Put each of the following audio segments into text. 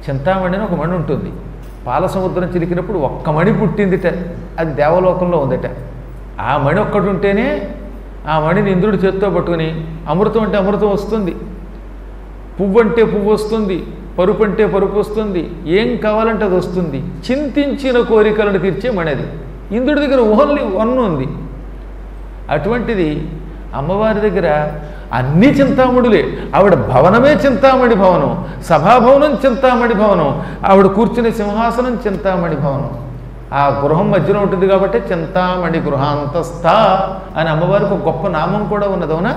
చింతామణి అని ఒక మణి ఉంటుంది పాల సముద్రం చిలికినప్పుడు ఒక్క మణి పుట్టిందిట అది దేవలోకంలో ఉందట ఆ మణి ఒక్కటి ఉంటేనే ఆ మణిని ఇంద్రుడి చేత్తో పట్టుకుని అమృతం అంటే అమృతం వస్తుంది పువ్వు అంటే పువ్వు వస్తుంది పరుపు అంటే పరుపు వస్తుంది ఏం కావాలంటే అది వస్తుంది చింతించిన కోరికలను తీర్చే మణిది ఇంద్రుడి దగ్గర ఓన్లీ వన్ ఉంది అటువంటిది అమ్మవారి దగ్గర అన్ని చింతామణులే ఆవిడ భవనమే చింతామణి భవనం సభాభవనం చింతామణి భవనం ఆవిడ కూర్చునే సింహాసనం చింతామణి భవనం ఆ గృహం మధ్యలో ఉంటుంది కాబట్టి చింతామణి గృహాంతస్థ అని అమ్మవారికి ఒక గొప్ప నామం కూడా ఉన్నది అవునా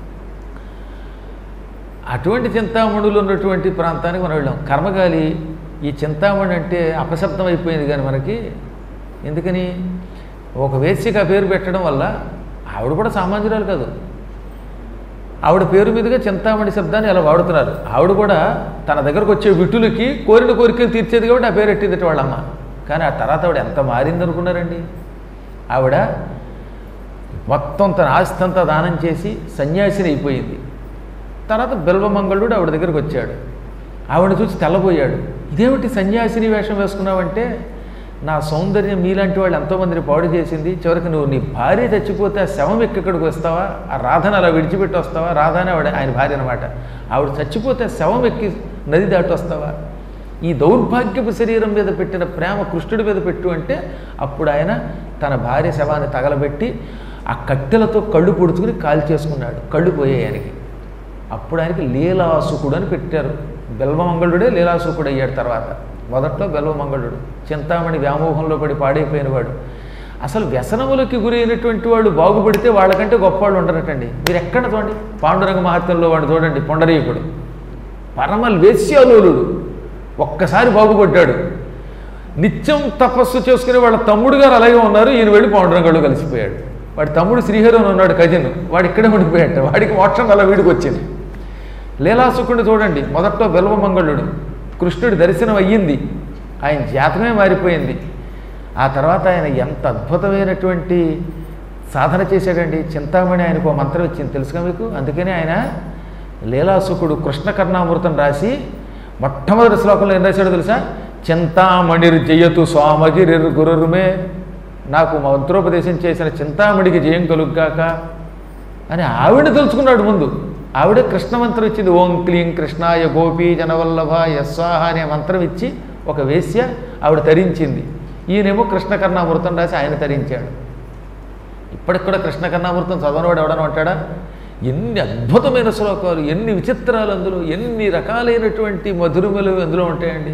అటువంటి చింతామణులు ఉన్నటువంటి ప్రాంతానికి మనం వెళ్ళాం కర్మగాలి ఈ చింతామణి అంటే అపశబ్దం అయిపోయింది కానీ మనకి ఎందుకని ఒక వేశ్యకి ఆ పేరు పెట్టడం వల్ల ఆవిడ కూడా సామాన్యురాలు కాదు ఆవిడ పేరు మీదుగా చింతామణి శబ్దాన్ని అలా వాడుతున్నారు ఆవిడ కూడా తన దగ్గరకు వచ్చే విటులకి కోరిన కోరికలు తీర్చేది కాబట్టి ఆ పేరు ఎట్టిందట వాళ్ళమ్మ కానీ ఆ తర్వాత ఆవిడ ఎంత మారింది అనుకున్నారండి ఆవిడ మొత్తం తన ఆస్తి అంతా దానం చేసి సన్యాసిని అయిపోయింది తర్వాత బిల్వమంగళుడు ఆవిడ దగ్గరికి వచ్చాడు ఆవిడ చూసి తెల్లబోయాడు ఇదేమిటి సన్యాసిని వేషం వేసుకున్నావంటే నా సౌందర్యం మీలాంటి వాళ్ళు ఎంతోమందిని పాడు చేసింది చివరికి నువ్వు నీ భార్య చచ్చిపోతే ఆ శవం ఎక్కి ఇక్కడికి వస్తావా ఆ రాధను అలా విడిచిపెట్టి వస్తావా రాధ అని ఆవిడ ఆయన భార్య అనమాట ఆవిడ చచ్చిపోతే ఆ శవం ఎక్కి నది దాటి వస్తావా ఈ దౌర్భాగ్యపు శరీరం మీద పెట్టిన ప్రేమ కృష్ణుడి మీద పెట్టు అంటే అప్పుడు ఆయన తన భార్య శవాన్ని తగలబెట్టి ఆ కట్టెలతో కళ్ళు పొడుచుకుని కాల్ చేసుకున్నాడు కళ్ళు పోయాయి ఆయనకి అప్పుడు ఆయనకి లీలాసుకుడు అని పెట్టారు బెల్వమంగళుడే లీలాసుకుడు అయ్యాడు తర్వాత మొదట్లో బెల్వమంగళుడు చింతామణి వ్యామోహంలో పడి పాడైపోయినవాడు అసలు వ్యసనములకి గురైనటువంటి వాళ్ళు బాగుపడితే వాళ్ళకంటే గొప్పవాళ్ళు ఉండరటండి మీరు ఎక్కడ చూడండి పాండురంగ మహత్యంలో వాడు చూడండి పొండరీకుడు పరమ వేశ్యాలోలుడు ఒక్కసారి బాగుపడ్డాడు నిత్యం తపస్సు చేసుకునే వాళ్ళ తమ్ముడు గారు అలాగే ఉన్నారు ఈయన వెళ్ళి పాండురంగడు కలిసిపోయాడు వాడి తమ్ముడు శ్రీహరి అని ఉన్నాడు కజిన్ వాడు ఇక్కడే ఉండిపోయాట వాడికి మోక్షం అలా వీడికి వచ్చింది లీలాసుకుడిని చూడండి మొదట్లో బెల్వమంగళుడు కృష్ణుడి దర్శనం అయ్యింది ఆయన జాతకమే మారిపోయింది ఆ తర్వాత ఆయన ఎంత అద్భుతమైనటువంటి సాధన చేశాడండి చింతామణి ఆయనకు ఒక మంత్రం ఇచ్చింది తెలుసుగా మీకు అందుకని ఆయన లీలాసుకుడు కృష్ణ కర్ణామృతం రాసి మొట్టమొదటి శ్లోకంలో ఏం రాశాడో తెలుసా చింతామణిర్ జయతు స్వామగిరిర్ గురుర్మే నాకు మంత్రోపదేశం చేసిన చింతామణికి జయం కలుగ్గాక అని ఆవిడ తెలుసుకున్నాడు ముందు ఆవిడే కృష్ణ మంత్రం ఇచ్చింది ఓం క్లీం కృష్ణాయ గోపీ జనవల్లభ యస్వాహ అనే మంత్రం ఇచ్చి ఒక వేశ్య ఆవిడ తరించింది ఈయనేమో కృష్ణ కర్ణామృతం రాసి ఆయన తరించాడు ఇప్పటికి కూడా కృష్ణ కర్ణామృతం చదవనవాడు ఎవడని ఉంటాడా ఎన్ని అద్భుతమైన శ్లోకాలు ఎన్ని విచిత్రాలు అందులో ఎన్ని రకాలైనటువంటి మధురములు అందులో ఉంటాయండి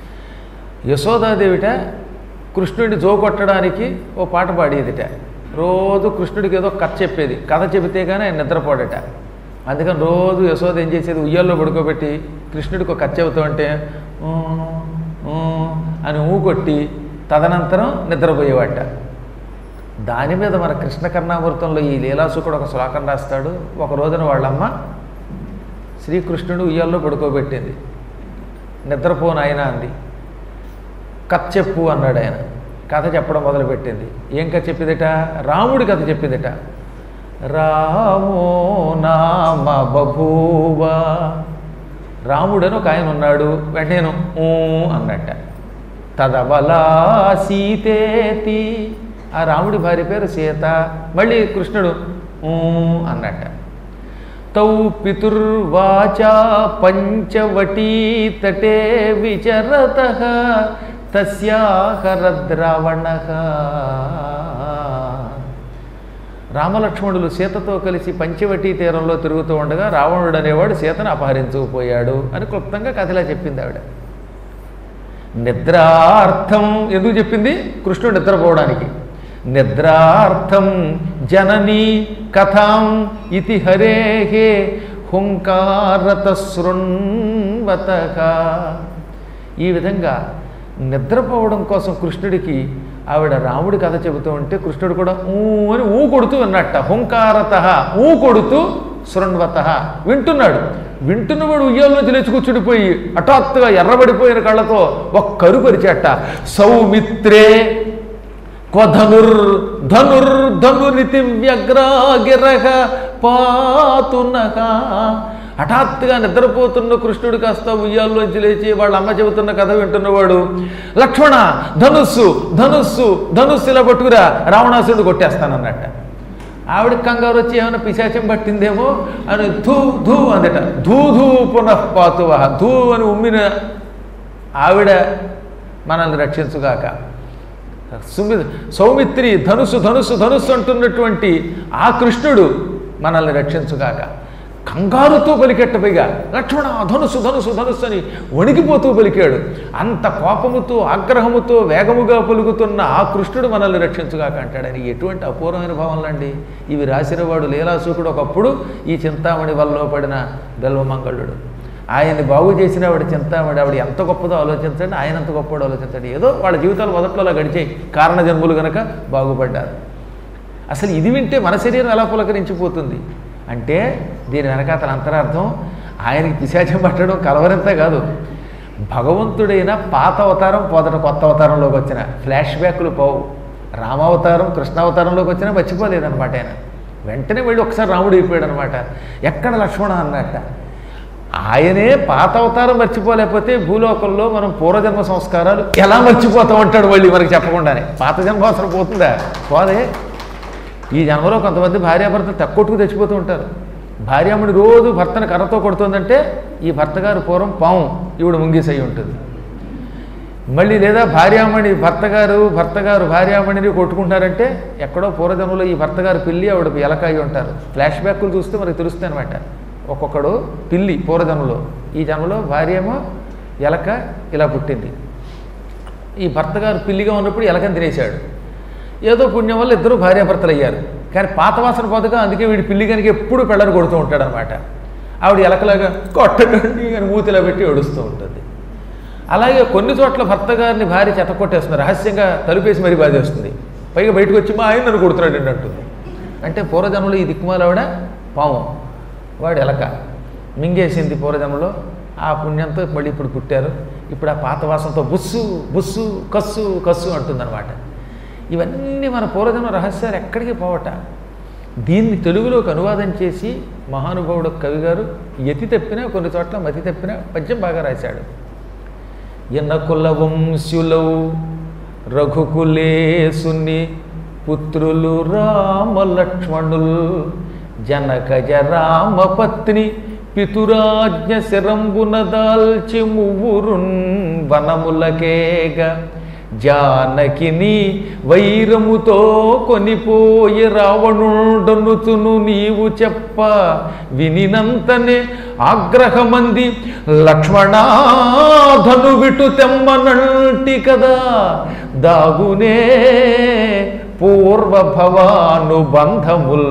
యశోదాదేవిట కృష్ణుడిని జోకొట్టడానికి ఓ పాట పాడేదిట రోజు కృష్ణుడికి ఏదో కథ చెప్పేది కథ చెబితే కానీ ఆయన నిద్రపోడట అందుకని రోజు యశోద ఏం చేసేది ఉయ్యాల్లో పడుకోబెట్టి కృష్ణుడికి ఒక కథ చెబుతామంటే "ఊ, ఊ" అని ఊ కొట్టి తదనంతరం నిద్రపోయేవాట దాని మీద మన కృష్ణ కర్ణామృతంలో ఈ లీలాసుకుడు ఒక శ్లోకం రాస్తాడు ఒక రోజున వాళ్ళమ్మ శ్రీకృష్ణుడు ఉయ్యాల్లో పడుకోబెట్టింది నిద్రపోను ఆయన అంది కథ చెప్పు అన్నాడు ఆయన కథ చెప్పడం మొదలుపెట్టింది ఏం కథ చెప్పిందిట రాముడి కథ చెప్పిందిట రామో నామ బభూవ రాముడని ఒక ఆయన ఉన్నాడు వెంటనే ఊ అన్నట్ట తదవలా సీతేతి ఆ రాముడి భార్య పేరు సీత మళ్ళీ కృష్ణుడు ఊ అన్నట్ట తౌ పితుర్వాచా పంచవటీ తటే విచరత తస్యాహరద్రావణ రామలక్ష్మణులు సీతతో కలిసి పంచవటీ తీరంలో తిరుగుతూ ఉండగా రావణుడు అనేవాడు సీతను అపహరించుకుపోయాడు అని క్లుప్తంగా కథలా చెప్పింది ఆవిడ నిద్రార్థం ఎందుకు చెప్పింది కృష్ణుడు నిద్రపోవడానికి నిద్రార్థం జననీ కథాం ఇతి హరేహే హుంకారత శృణ్వత ఈ విధంగా నిద్రపోవడం కోసం కృష్ణుడికి ఆవిడ రాముడి కథ చెబుతూ ఉంటే కృష్ణుడు కూడా ఊ అని ఊ కొడుతూ విన్నట్ట హుంకారత ఊ కొడుతూ శృణ్వత వింటున్నాడు వింటున్నవాడు ఉయ్యాల్లోంచి లేచి కూర్చుడిపోయి హఠాత్తుగా ఎర్రబడిపోయిన కళ్ళతో ఒక కరుపరిచేట సౌమిత్రే క్వధనుర్ ధనుర్ ధనురితి వ్యగ్రాగిరహ పాతునః హఠాత్తుగా నిద్రపోతున్న కృష్ణుడు కాస్త ఉయ్యాల్లోంచి లేచి వాళ్ళ అమ్మ చెబుతున్న కథ వింటున్నవాడు లక్ష్మణ ధనుస్సు ధనుస్సు ధనుస్సు ఇలా పట్టుకురా రావణాసురుడు కొట్టేస్తానన్నట్ట ఆవిడ కంగారు వచ్చి ఏమైనా పిశాచం పట్టిందేమో అని ధూ ధూ అందట ధూ ధూ పునఃపాతువ ధూ అని ఉమ్మిన ఆవిడ మనల్ని రక్షించుగాక సుమి సౌమిత్రి ధనుసు ధనుసు ధనుస్సు అంటున్నటువంటి ఆ కృష్ణుడు మనల్ని రక్షించుగాక కంగారుతో పలికెట్టపైగా లక్ష్మణ ధనుసు ధనుసు ధనుస్సు అని వణికిపోతూ పలికాడు అంత కోపముతో ఆగ్రహముతో వేగముగా పలుకుతున్న ఆ కృష్ణుడు మనల్ని రక్షించుగాక అంటాడని ఎటువంటి అపూర్వమైన భావనలండి ఇవి రాసినవాడు లీలాసుకుడు ఒకప్పుడు ఈ చింతామణి వల్ల పడిన బెల్వమంగళుడు ఆయన్ని బాగు చేసిన ఆవిడ చింతామణి ఆవిడ ఎంత గొప్పదో ఆలోచించండి ఆయన ఎంత గొప్పదో ఆలోచించండి ఏదో వాళ్ళ జీవితాలు మొదట్లో అలా గడిచాయి కారణ జన్ములు గనక బాగుపడ్డారు అసలు ఇది వింటే మన శరీరం ఎలా పులకరించిపోతుంది అంటే దీని వెనకాతల అంతరార్థం ఆయనకి పిశాచం పట్టడం కలవరంతా కాదు భగవంతుడైన పాత అవతారం పొదట కొత్త అవతారంలోకి వచ్చిన ఫ్లాష్ బ్యాక్లు పోవు రామావతారం కృష్ణావతారంలోకి వచ్చినా మర్చిపోలేదన్నమాట ఆయన వెంటనే వెళ్ళి ఒకసారి రాముడు అయిపోయాడు అనమాట ఎక్కడ లక్ష్మణ అన్నట్ట ఆయనే పాత అవతారం మర్చిపోలేకపోతే భూలోకంలో మనం పూర్వజన్మ సంస్కారాలు ఎలా మర్చిపోతాం అంటాడు మళ్ళీ మనకి చెప్పకుండానే పాత జన్మ అవసరం పోతుందా పోదే ఈ జన్మలో కొంతమంది భార్యాభర్తలు తక్కువట్టుకు తెచ్చిపోతూ ఉంటారు భార్యాముడి రోజు భర్తను కర్రతో కొడుతుందంటే ఈ భర్త గారు పూర్వం పాము ఈవిడ ముంగిసై ఉంటుంది మళ్ళీ లేదా భార్యామణి భర్త గారు భర్త గారు భార్యామణిని కొట్టుకుంటారంటే ఎక్కడో పూర్వజన్మలో ఈ భర్త గారు పిల్లి ఆవిడ ఎలక అయి ఉంటారు ఫ్లాష్ బ్యాక్లు చూస్తే మనకు తెలుస్తుంది అనమాట ఒక్కొక్కడు పిల్లి పూర్వజన్మలో ఈ జన్మలో భార్య ఏమో ఎలక ఇలా పుట్టింది ఈ భర్త గారు పిల్లిగా ఉన్నప్పుడు ఎలకని తినేశాడు ఏదో పుణ్యం వల్ల ఇద్దరు భార్యాభర్తలు అయ్యారు కానీ పాత వాసన పోతగా అందుకే వీడి పిల్లి కనుక ఎప్పుడు పెళ్ళని కొడుతూ ఉంటాడు అనమాట ఆవిడ ఎలకలాగా కొట్టకండి అని మూతిలా పెట్టి ఏడుస్తూ ఉంటుంది అలాగే కొన్ని చోట్ల భర్త గారిని భార్య చెత్త కొట్టేస్తుంది రహస్యంగా తలుపేసి మరీ బాధేస్తుంది పైగా బయటకు వచ్చి మా ఆయన నన్ను కొడుతున్నాడు అంటుంది అంటే పూర్వజన్మలో ఈ దిక్కుమాల ఆవిడ పాము వాడు ఎలక మింగేసింది పూర్వజన్మలో ఆ పుణ్యంతో మళ్ళీ ఇప్పుడు పుట్టారు ఇప్పుడు ఆ పాత వాసనతో బుస్సు బుస్సు కస్సు కస్సు అంటుందన్నమాట ఇవన్నీ మన పూర్వజన్మ రహస్యాలు ఎక్కడికి పోవట దీన్ని తెలుగులోకి అనువాదం చేసి మహానుభావుడు కవి గారు యతి తప్పినా కొన్ని చోట్ల మతి తప్పినా పద్యం బాగా రాశాడు ఎన్నకుల వంశులవు రఘుకులేసుని పుత్రులు రామలక్ష్మణుల్ జనకజ రామపత్ని పితురాజ్ఞ శిరంబున దాల్చి మువ్వురున్ వనములకేగ జానకిని వైరముతో కొనిపోయి రావణుడనుచును నీవు చెప్ప వినినంతనే ఆగ్రహమంది లక్ష్మణాధను విటు తెమ్మనంటి కదా దాగునే పూర్వభవానుబంధముల్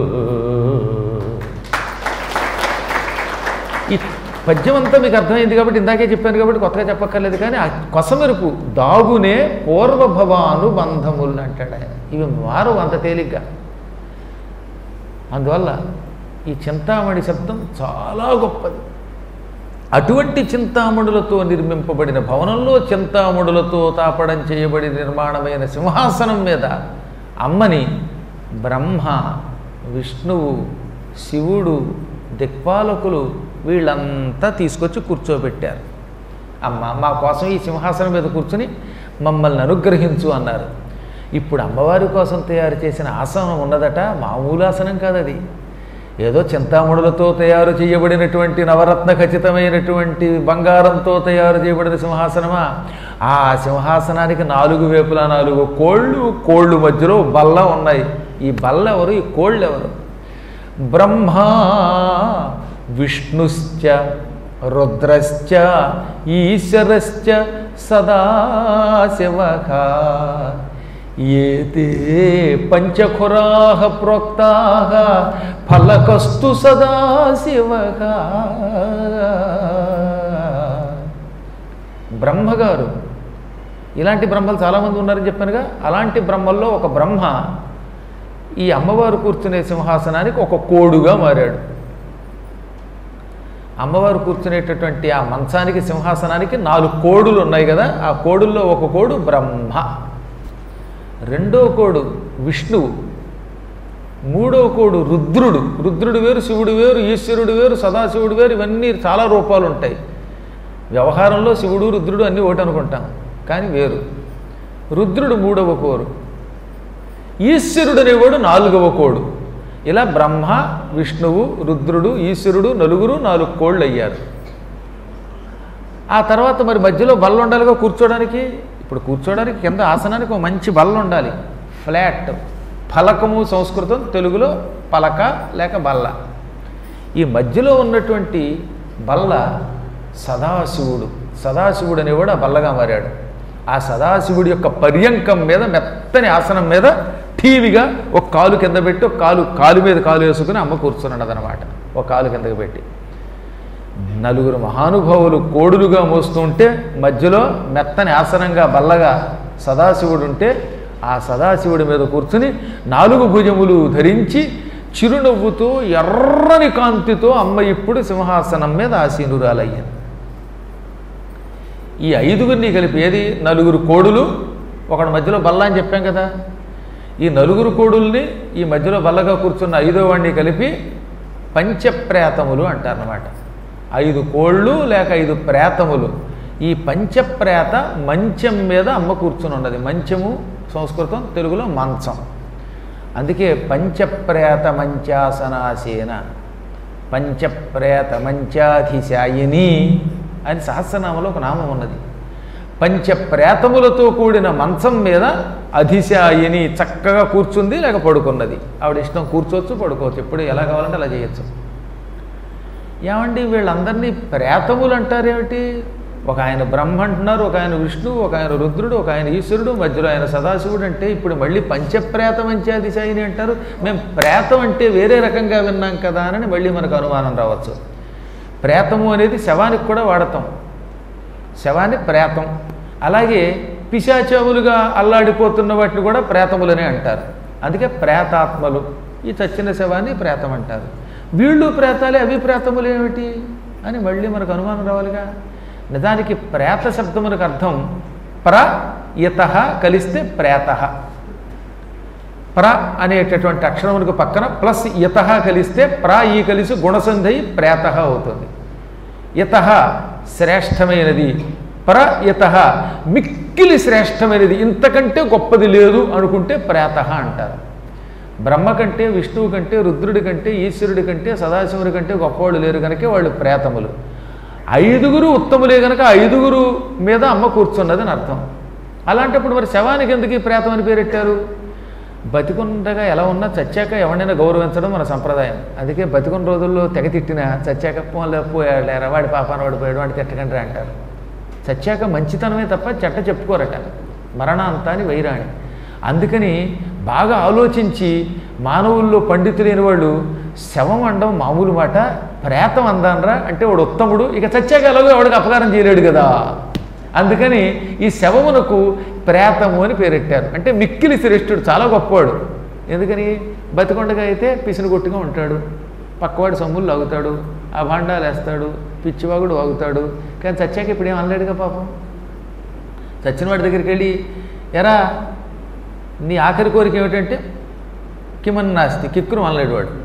ఈ పద్యం అంతా మీకు అర్థమైంది కాబట్టి ఇందాకే చెప్పాను కాబట్టి కొత్తగా చెప్పక్కర్లేదు కానీ ఆ కొసమెరుపు దాగునే పూర్వభవాను బంధములు అంటాడు ఆయన ఇవి మారు అంత తేలిగ్గా అందువల్ల ఈ చింతామణి శబ్దం చాలా గొప్పది అటువంటి చింతామణులతో నిర్మింపబడిన భవనంలో చింతామణులతో తాపడం చేయబడి నిర్మాణమైన సింహాసనం మీద అమ్మని బ్రహ్మ విష్ణువు శివుడు దిక్పాలకులు వీళ్ళంతా తీసుకొచ్చి కూర్చోబెట్టారు అమ్మ మా కోసం ఈ సింహాసనం మీద కూర్చుని మమ్మల్ని అనుగ్రహించు అన్నారు ఇప్పుడు అమ్మవారి కోసం తయారు చేసిన ఆసనం ఉన్నదట మామూలు ఆసనం కాదు అది ఏదో చింతామణులతో తయారు చేయబడినటువంటి నవరత్న ఖచ్చితమైనటువంటి బంగారంతో తయారు చేయబడిన సింహాసనమా ఆ సింహాసనానికి నాలుగు వైపులా నాలుగు కోళ్ళు కోళ్ళు మధ్యలో బల్ల ఉన్నాయి ఈ బల్ల ఎవరు ఈ కోళ్ళు ఎవరు బ్రహ్మ విష్ణుశ్చ రుద్రశ్చ ఈశ్వరశ్చ సదాశివక ఏతే పంచఖురాः ప్రోక్తాः ఫలకస్తు సదాశివక బ్రహ్మగారు ఇలాంటి బ్రహ్మలు చాలామంది ఉన్నారని చెప్పానుగా అలాంటి బ్రహ్మల్లో ఒక బ్రహ్మ ఈ అమ్మవారు కూర్చునే సింహాసనానికి ఒక కోడుగా మారాడు అమ్మవారు కూర్చునేటటువంటి ఆ మంచానికి సింహాసనానికి నాలుగు కోడులు ఉన్నాయి కదా ఆ కోడుల్లో ఒక కోడు బ్రహ్మ రెండో కోడు విష్ణువు మూడవ కోడు రుద్రుడు రుద్రుడు వేరు శివుడు వేరు ఈశ్వరుడు వేరు సదాశివుడు వేరు ఇవన్నీ చాలా రూపాలు ఉంటాయి వ్యవహారంలో శివుడు రుద్రుడు అన్నీ ఒకటి అనుకుంటాం కానీ వేరు రుద్రుడు మూడవ కోరు ఈశ్వరుడు అనేవాడు నాలుగవ కోడు ఇలా బ్రహ్మ విష్ణువు రుద్రుడు ఈశ్వరుడు నలుగురు నాలుగు కోళ్ళు అయ్యారు ఆ తర్వాత మరి మధ్యలో బల్ల ఉండాలిగా కూర్చోడానికి ఇప్పుడు కూర్చోడానికి కింద ఆసనానికి ఒక మంచి బల్ల ఉండాలి ఫ్లాట్ ఫలకము సంస్కృతం తెలుగులో పలక లేక బల్ల ఈ మధ్యలో ఉన్నటువంటి బల్ల సదాశివుడు సదాశివుడు అనేవాడు ఆ బల్లగా మారాడు ఆ సదాశివుడి యొక్క పర్యంకం మీద మెత్తని ఆసనం మీద టీవీగా ఒక కాలు కింద పెట్టి ఒక కాలు కాలు మీద కాలు వేసుకుని అమ్మ కూర్చున్నది అనమాట ఒక కాలు కిందకి పెట్టి నలుగురు మహానుభావులు కోడులుగా మోస్తుంటే మధ్యలో మెత్తని ఆసనంగా బల్లగా సదాశివుడు ఉంటే ఆ సదాశివుడి మీద కూర్చుని నాలుగు భుజములు ధరించి చిరునవ్వుతో ఎర్రని కాంతితో అమ్మ ఇప్పుడు సింహాసనం మీద ఆసీనురాలయ్యింది ఈ ఐదుగురిని కలిపి ఏది నలుగురు కోడులు ఒకటి మధ్యలో బల్ల అని చెప్పాం కదా ఈ నలుగురు కోడుల్ని ఈ మధ్యలో బల్లగా కూర్చున్న ఐదో వాడిని కలిపి పంచప్రేతములు అంటారనమాట ఐదు కోళ్ళు లేక ఐదు ప్రేతములు ఈ పంచప్రేత మంచం మీద అమ్మ కూర్చుని ఉన్నది మంచము సంస్కృతం తెలుగులో మంచం అందుకే పంచప్రేత మంచాసనాసేన పంచప్రేత మంచాధిశాయిని అని సహస్రనామలో ఒక నామం ఉన్నది పంచప్రేతములతో కూడిన మంచం మీద అధిశాయిని చక్కగా కూర్చుంది లేక పడుకున్నది ఆవిడ ఇష్టం కూర్చోవచ్చు పడుకోవచ్చు ఎప్పుడు ఎలా కావాలంటే అలా చేయొచ్చు ఏమండి వీళ్ళందరినీ ప్రేతములు అంటారేమిటి ఒక ఆయన బ్రహ్మ అంటున్నారు ఒక ఆయన విష్ణువు ఒక ఆయన రుద్రుడు ఒక ఆయన ఈశ్వరుడు మధ్యలో ఆయన సదాశివుడు అంటే ఇప్పుడు మళ్ళీ పంచప్రేత మంచాదిశాయిని అంటారు మేము ప్రేతం అంటే వేరే రకంగా విన్నాం కదా అని మళ్ళీ మనకు అనుమానం రావచ్చు ప్రేతము అనేది శవానికి కూడా వాడతాం శవాన్ని ప్రేతం అలాగే పిశాచములుగా అల్లాడిపోతున్న వాటిని కూడా ప్రేతములనే అంటారు అందుకే ప్రేతాత్మలు ఈ చచ్చిన శవాన్ని ప్రేతం అంటారు వీళ్ళు ప్రేతాలే అవి ప్రేతములు ఏమిటి అని మళ్ళీ మనకు అనుమానం రావాలిగా నిజానికి ప్రేత శబ్దమునకు అర్థం ప్ర ఇత కలిస్తే ప్రేత ప్ర అనేటటువంటి అక్షరములకు పక్కన ప్లస్ ఇత కలిస్తే ప్ర ఈ కలిసి గుణసంధి ప్రేత అవుతుంది ఇత శ్రేష్టమైనది పర ఇత మిక్కిలి శ్రేష్టమైనది ఇంతకంటే గొప్పది లేదు అనుకుంటే ప్రేత అంటారు బ్రహ్మ కంటే విష్ణువు కంటే రుద్రుడి కంటే ఈశ్వరుడి కంటే సదాశివుడి కంటే గొప్పవాళ్ళు లేరు కనుక వాళ్ళు ప్రేతములు ఐదుగురు ఉత్తములే కనుక ఐదుగురు మీద అమ్మ కూర్చున్నదని అర్థం అలాంటప్పుడు మరి శవానికి ఎందుకు ఈ ప్రేతం అని పేరెట్టారు బతికుండగా ఎలా ఉన్నా చచ్చాక ఎవరినైనా గౌరవించడం మన సంప్రదాయం అందుకే బతికున్న రోజుల్లో తెగ తిట్టినా చచ్చాక పోలే పోయాడు వాడి పాపాన వాడు పోయాడు వాడి తిట్టకండి అంటారు చచ్చాక మంచితనమే తప్ప చెట్ట చెప్పుకోరట మరణాంతాన్ని వైరాణి అందుకని బాగా ఆలోచించి మానవుల్లో పండితులైన వాళ్ళు శవం అనడం మామూలు మాట ప్రేతం అందానరా అంటే వాడు ఉత్తముడు ఇక చచ్చాక ఎలాగో ఎవడికి అపకారం చేయలేడు కదా అందుకని ఈ శవమునకు ప్రేతము అని పేరెట్టారు అంటే మిక్కిలి శ్రేష్ఠుడు చాలా గొప్పవాడు ఎందుకని బతికొండగా అయితే పిసిని కొట్టుగా ఉంటాడు పక్కవాడు సొమ్ములు లాగుతాడు ఆ భాండాలు వేస్తాడు పిచ్చివాగుడు వాగుతాడు కానీ చచ్చాక ఇప్పుడు ఏం అనలేడుగా పాపం చచ్చిన వాడి దగ్గరికి వెళ్ళి ఎరా నీ ఆఖరి కోరిక ఏమిటంటే కిమన్నాస్తి కిక్కురు అనలేడు వాడు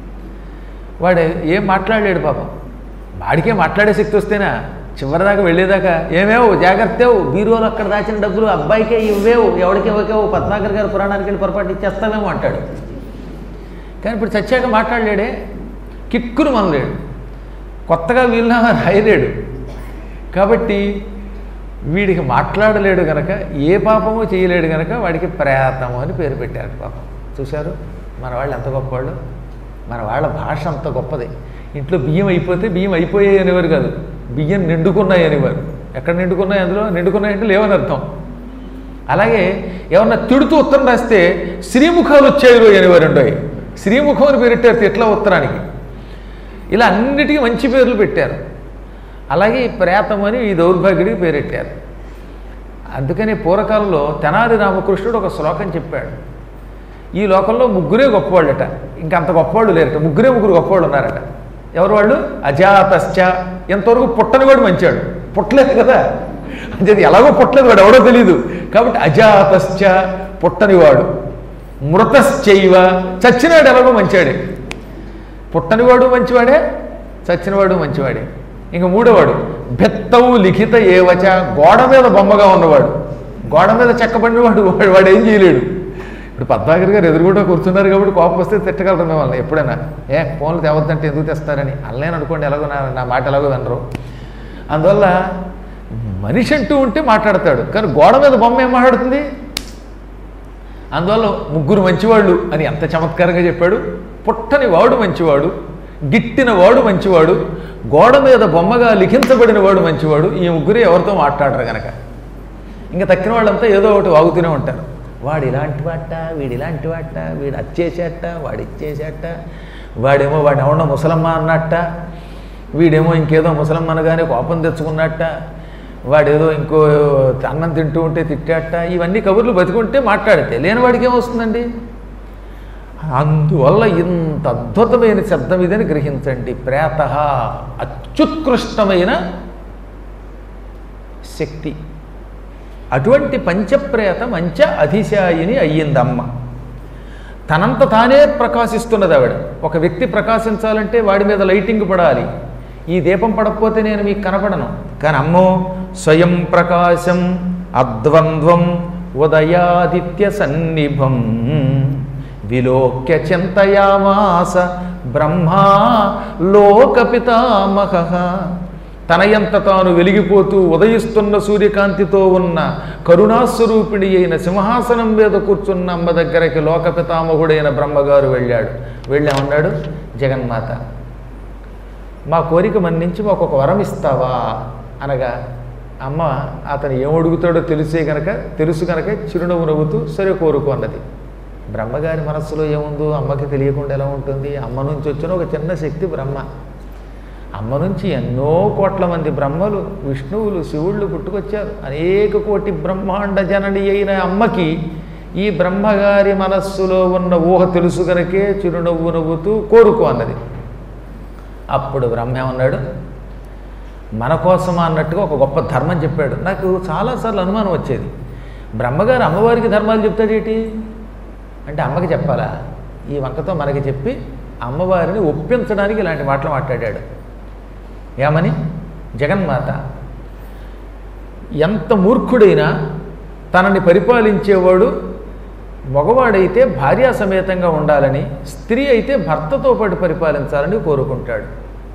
వాడు ఏం మాట్లాడలేడు పాపం వాడికే మాట్లాడే శక్తి వస్తేనా చివరిదాకా వెళ్ళేదాకా ఏమేవు జాగ్రత్తవు బీరోలు అక్కడ దాచిన డబ్బులు అబ్బాయికే ఇవ్వేవు ఎవడికి ఇవ్వకేవు పద్మాకర్ గారు పురాణానికి వెళ్ళి పొరపాటు ఇచ్చేస్తావేమో అంటాడు కానీ ఇప్పుడు చచ్చాక మాట్లాడలేడే కిక్కురు మనలేడు కొత్తగా వీలునామా రాయలేడు కాబట్టి వీడికి మాట్లాడలేడు గనక ఏ పాపము చేయలేడు గనక వాడికి ప్రేతము అని పేరు పెట్టారు పాపం చూశారు మన వాళ్ళు ఎంత గొప్పవాళ్ళు మన వాళ్ళ భాష అంత గొప్పది ఇంట్లో బియ్యం అయిపోతే బియ్యం అయిపోయాయి అనేవారు కాదు బియ్యం నిండుకున్నాయి అనేవారు ఎక్కడ నిండుకున్నాయి అందులో నిండుకున్నాయంటే లేవని అర్థం అలాగే ఏమన్నా తిడుతూ ఉత్తరం రాస్తే శ్రీముఖాలు వచ్చాయి రోజు అనేవారు ఉండవు శ్రీముఖం అని పేరెట్టారు తిట్ల ఉత్తరానికి ఇలా అన్నిటికీ మంచి పేర్లు పెట్టారు అలాగే ఈ ప్రేతం అని ఈ దౌర్భాగ్యుడికి పేరెట్టారు అందుకని పూర్వకాలంలో తెనాలి రామకృష్ణుడు ఒక శ్లోకం చెప్పాడు ఈ లోకంలో ముగ్గురే గొప్పవాళ్ళట ఇంకా అంత గొప్పవాళ్ళు లేరట ముగ్గురే ముగ్గురు గొప్పవాళ్ళు ఉన్నారట ఎవరు వాళ్ళు అజాతశ్చ ఎంతవరకు పుట్టని వాడు మంచాడు పుట్టలేదు కదా అంటే ఎలాగో పుట్టలేదు వాడు ఎవడో తెలియదు కాబట్టి అజాతశ్చ పుట్టనివాడు మృతశ్చైవ చచ్చినాడు ఎలాగో మంచివాడే పుట్టనివాడు మంచివాడే చచ్చినవాడు మంచివాడే ఇంక మూడోవాడు బెత్తవు లిఖిత ఏవచ గోడ మీద బొమ్మగా ఉన్నవాడు గోడ మీద చెక్కబడినవాడు వాడు వాడు ఏం చేయలేడు ఇప్పుడు పద్మాగర్ గారు ఎదురుగుండా కూర్చున్నారు కాబట్టి కోపం వస్తే తిట్టగలరు మిమ్మల్ని ఎప్పుడైనా ఏ ఫోన్లు తేవద్దంటే ఎందుకు తెస్తారని అల్లేని అనుకోండి ఎలాగో నా నా మాట ఎలాగో వినరు అందువల్ల మనిషి అంటూ ఉంటే మాట్లాడతాడు కానీ గోడ మీద బొమ్మ ఏం మాట్లాడుతుంది అందువల్ల ముగ్గురు మంచివాళ్ళు అని ఎంత చమత్కారంగా చెప్పాడు పుట్టని వాడు మంచివాడు గిట్టిన వాడు మంచివాడు గోడ మీద బొమ్మగా లిఖించబడిన వాడు మంచివాడు ఈ ముగ్గురు ఎవరితో మాట్లాడరు గనక ఇంకా తక్కిన వాళ్ళంతా ఏదో ఒకటి వాగుతూనే ఉంటారు వాడు ఇలాంటి వాట వీడు ఇలాంటి వాట వీడు అచ్చేసేట వాడు ఇచ్చేసేట వాడేమో వాడు ఎవడో ముసలమ్మ అన్నట్ట వీడేమో ఇంకేదో ముసలమ్మ అనగానే కోపం తెచ్చుకున్నట్ట వాడేదో ఇంకో అన్నం తింటూ ఉంటే తిట్టాట ఇవన్నీ కబుర్లు బతికుంటే మాట్లాడితే లేనివాడికి ఏమొస్తుందండి అందువల్ల ఇంత అద్భుతమైన శబ్దం ఇదని గ్రహించండి ప్రేత అత్యుత్కృష్టమైన శక్తి అటువంటి పంచప్రేత మంచ అధిశాయిని అయ్యిందమ్మ తనంత తానే ప్రకాశిస్తున్నది ఆవిడ ఒక వ్యక్తి ప్రకాశించాలంటే వాడి మీద లైటింగ్ పడాలి ఈ దీపం పడకపోతే నేను మీకు కనపడను కానీ అమ్మో స్వయం ప్రకాశం అద్వంద్వం ఉదయాదిత్య సన్నిభం విలోక్య చింతయామాస బ్రహ్మా లోకపితామహ తనయంత తాను వెలిగిపోతూ ఉదయిస్తున్న సూర్యకాంతితో ఉన్న కరుణాస్వరూపిణి అయిన సింహాసనం మీద కూర్చున్న అమ్మ దగ్గరికి లోకపితామహుడైన బ్రహ్మగారు వెళ్ళాడు వెళ్ళామన్నాడు జగన్మాత మా కోరిక మన్నించి మాకు ఒక వరం ఇస్తావా అనగా అమ్మ అతను ఏమడుగుతాడో తెలిసే గనక తెలుసు గనక చిరునవ్వు నవ్వుతూ సరే కోరుకో అన్నది బ్రహ్మగారి మనస్సులో ఏముందో అమ్మకి తెలియకుండా ఎలా ఉంటుంది అమ్మ నుంచి వచ్చిన ఒక చిన్న శక్తి బ్రహ్మ అమ్మ నుంచి ఎన్నో కోట్ల మంది బ్రహ్మలు విష్ణువులు శివుళ్ళు పుట్టుకొచ్చారు అనేక కోటి బ్రహ్మాండ జనని అయిన అమ్మకి ఈ బ్రహ్మగారి మనస్సులో ఉన్న ఊహ తెలుసు గనకే చిరునవ్వు నవ్వుతూ కోరుకో అన్నది అప్పుడు బ్రహ్మ ఏమన్నాడు మన కోసమా అన్నట్టుగా ఒక గొప్ప ధర్మం చెప్పాడు నాకు చాలాసార్లు అనుమానం వచ్చేది బ్రహ్మగారు అమ్మవారికి ధర్మాలు చెప్తాడేటి అంటే అమ్మకి చెప్పాలా ఈ వంకతో మనకి చెప్పి అమ్మవారిని ఒప్పించడానికి ఇలాంటి మాటలు మాట్లాడాడు ఏమని జగన్మాత ఎంత మూర్ఖుడైనా తనని పరిపాలించేవాడు మగవాడైతే భార్యా సమేతంగా ఉండాలని స్త్రీ అయితే భర్తతో పాటు పరిపాలించాలని కోరుకుంటాడు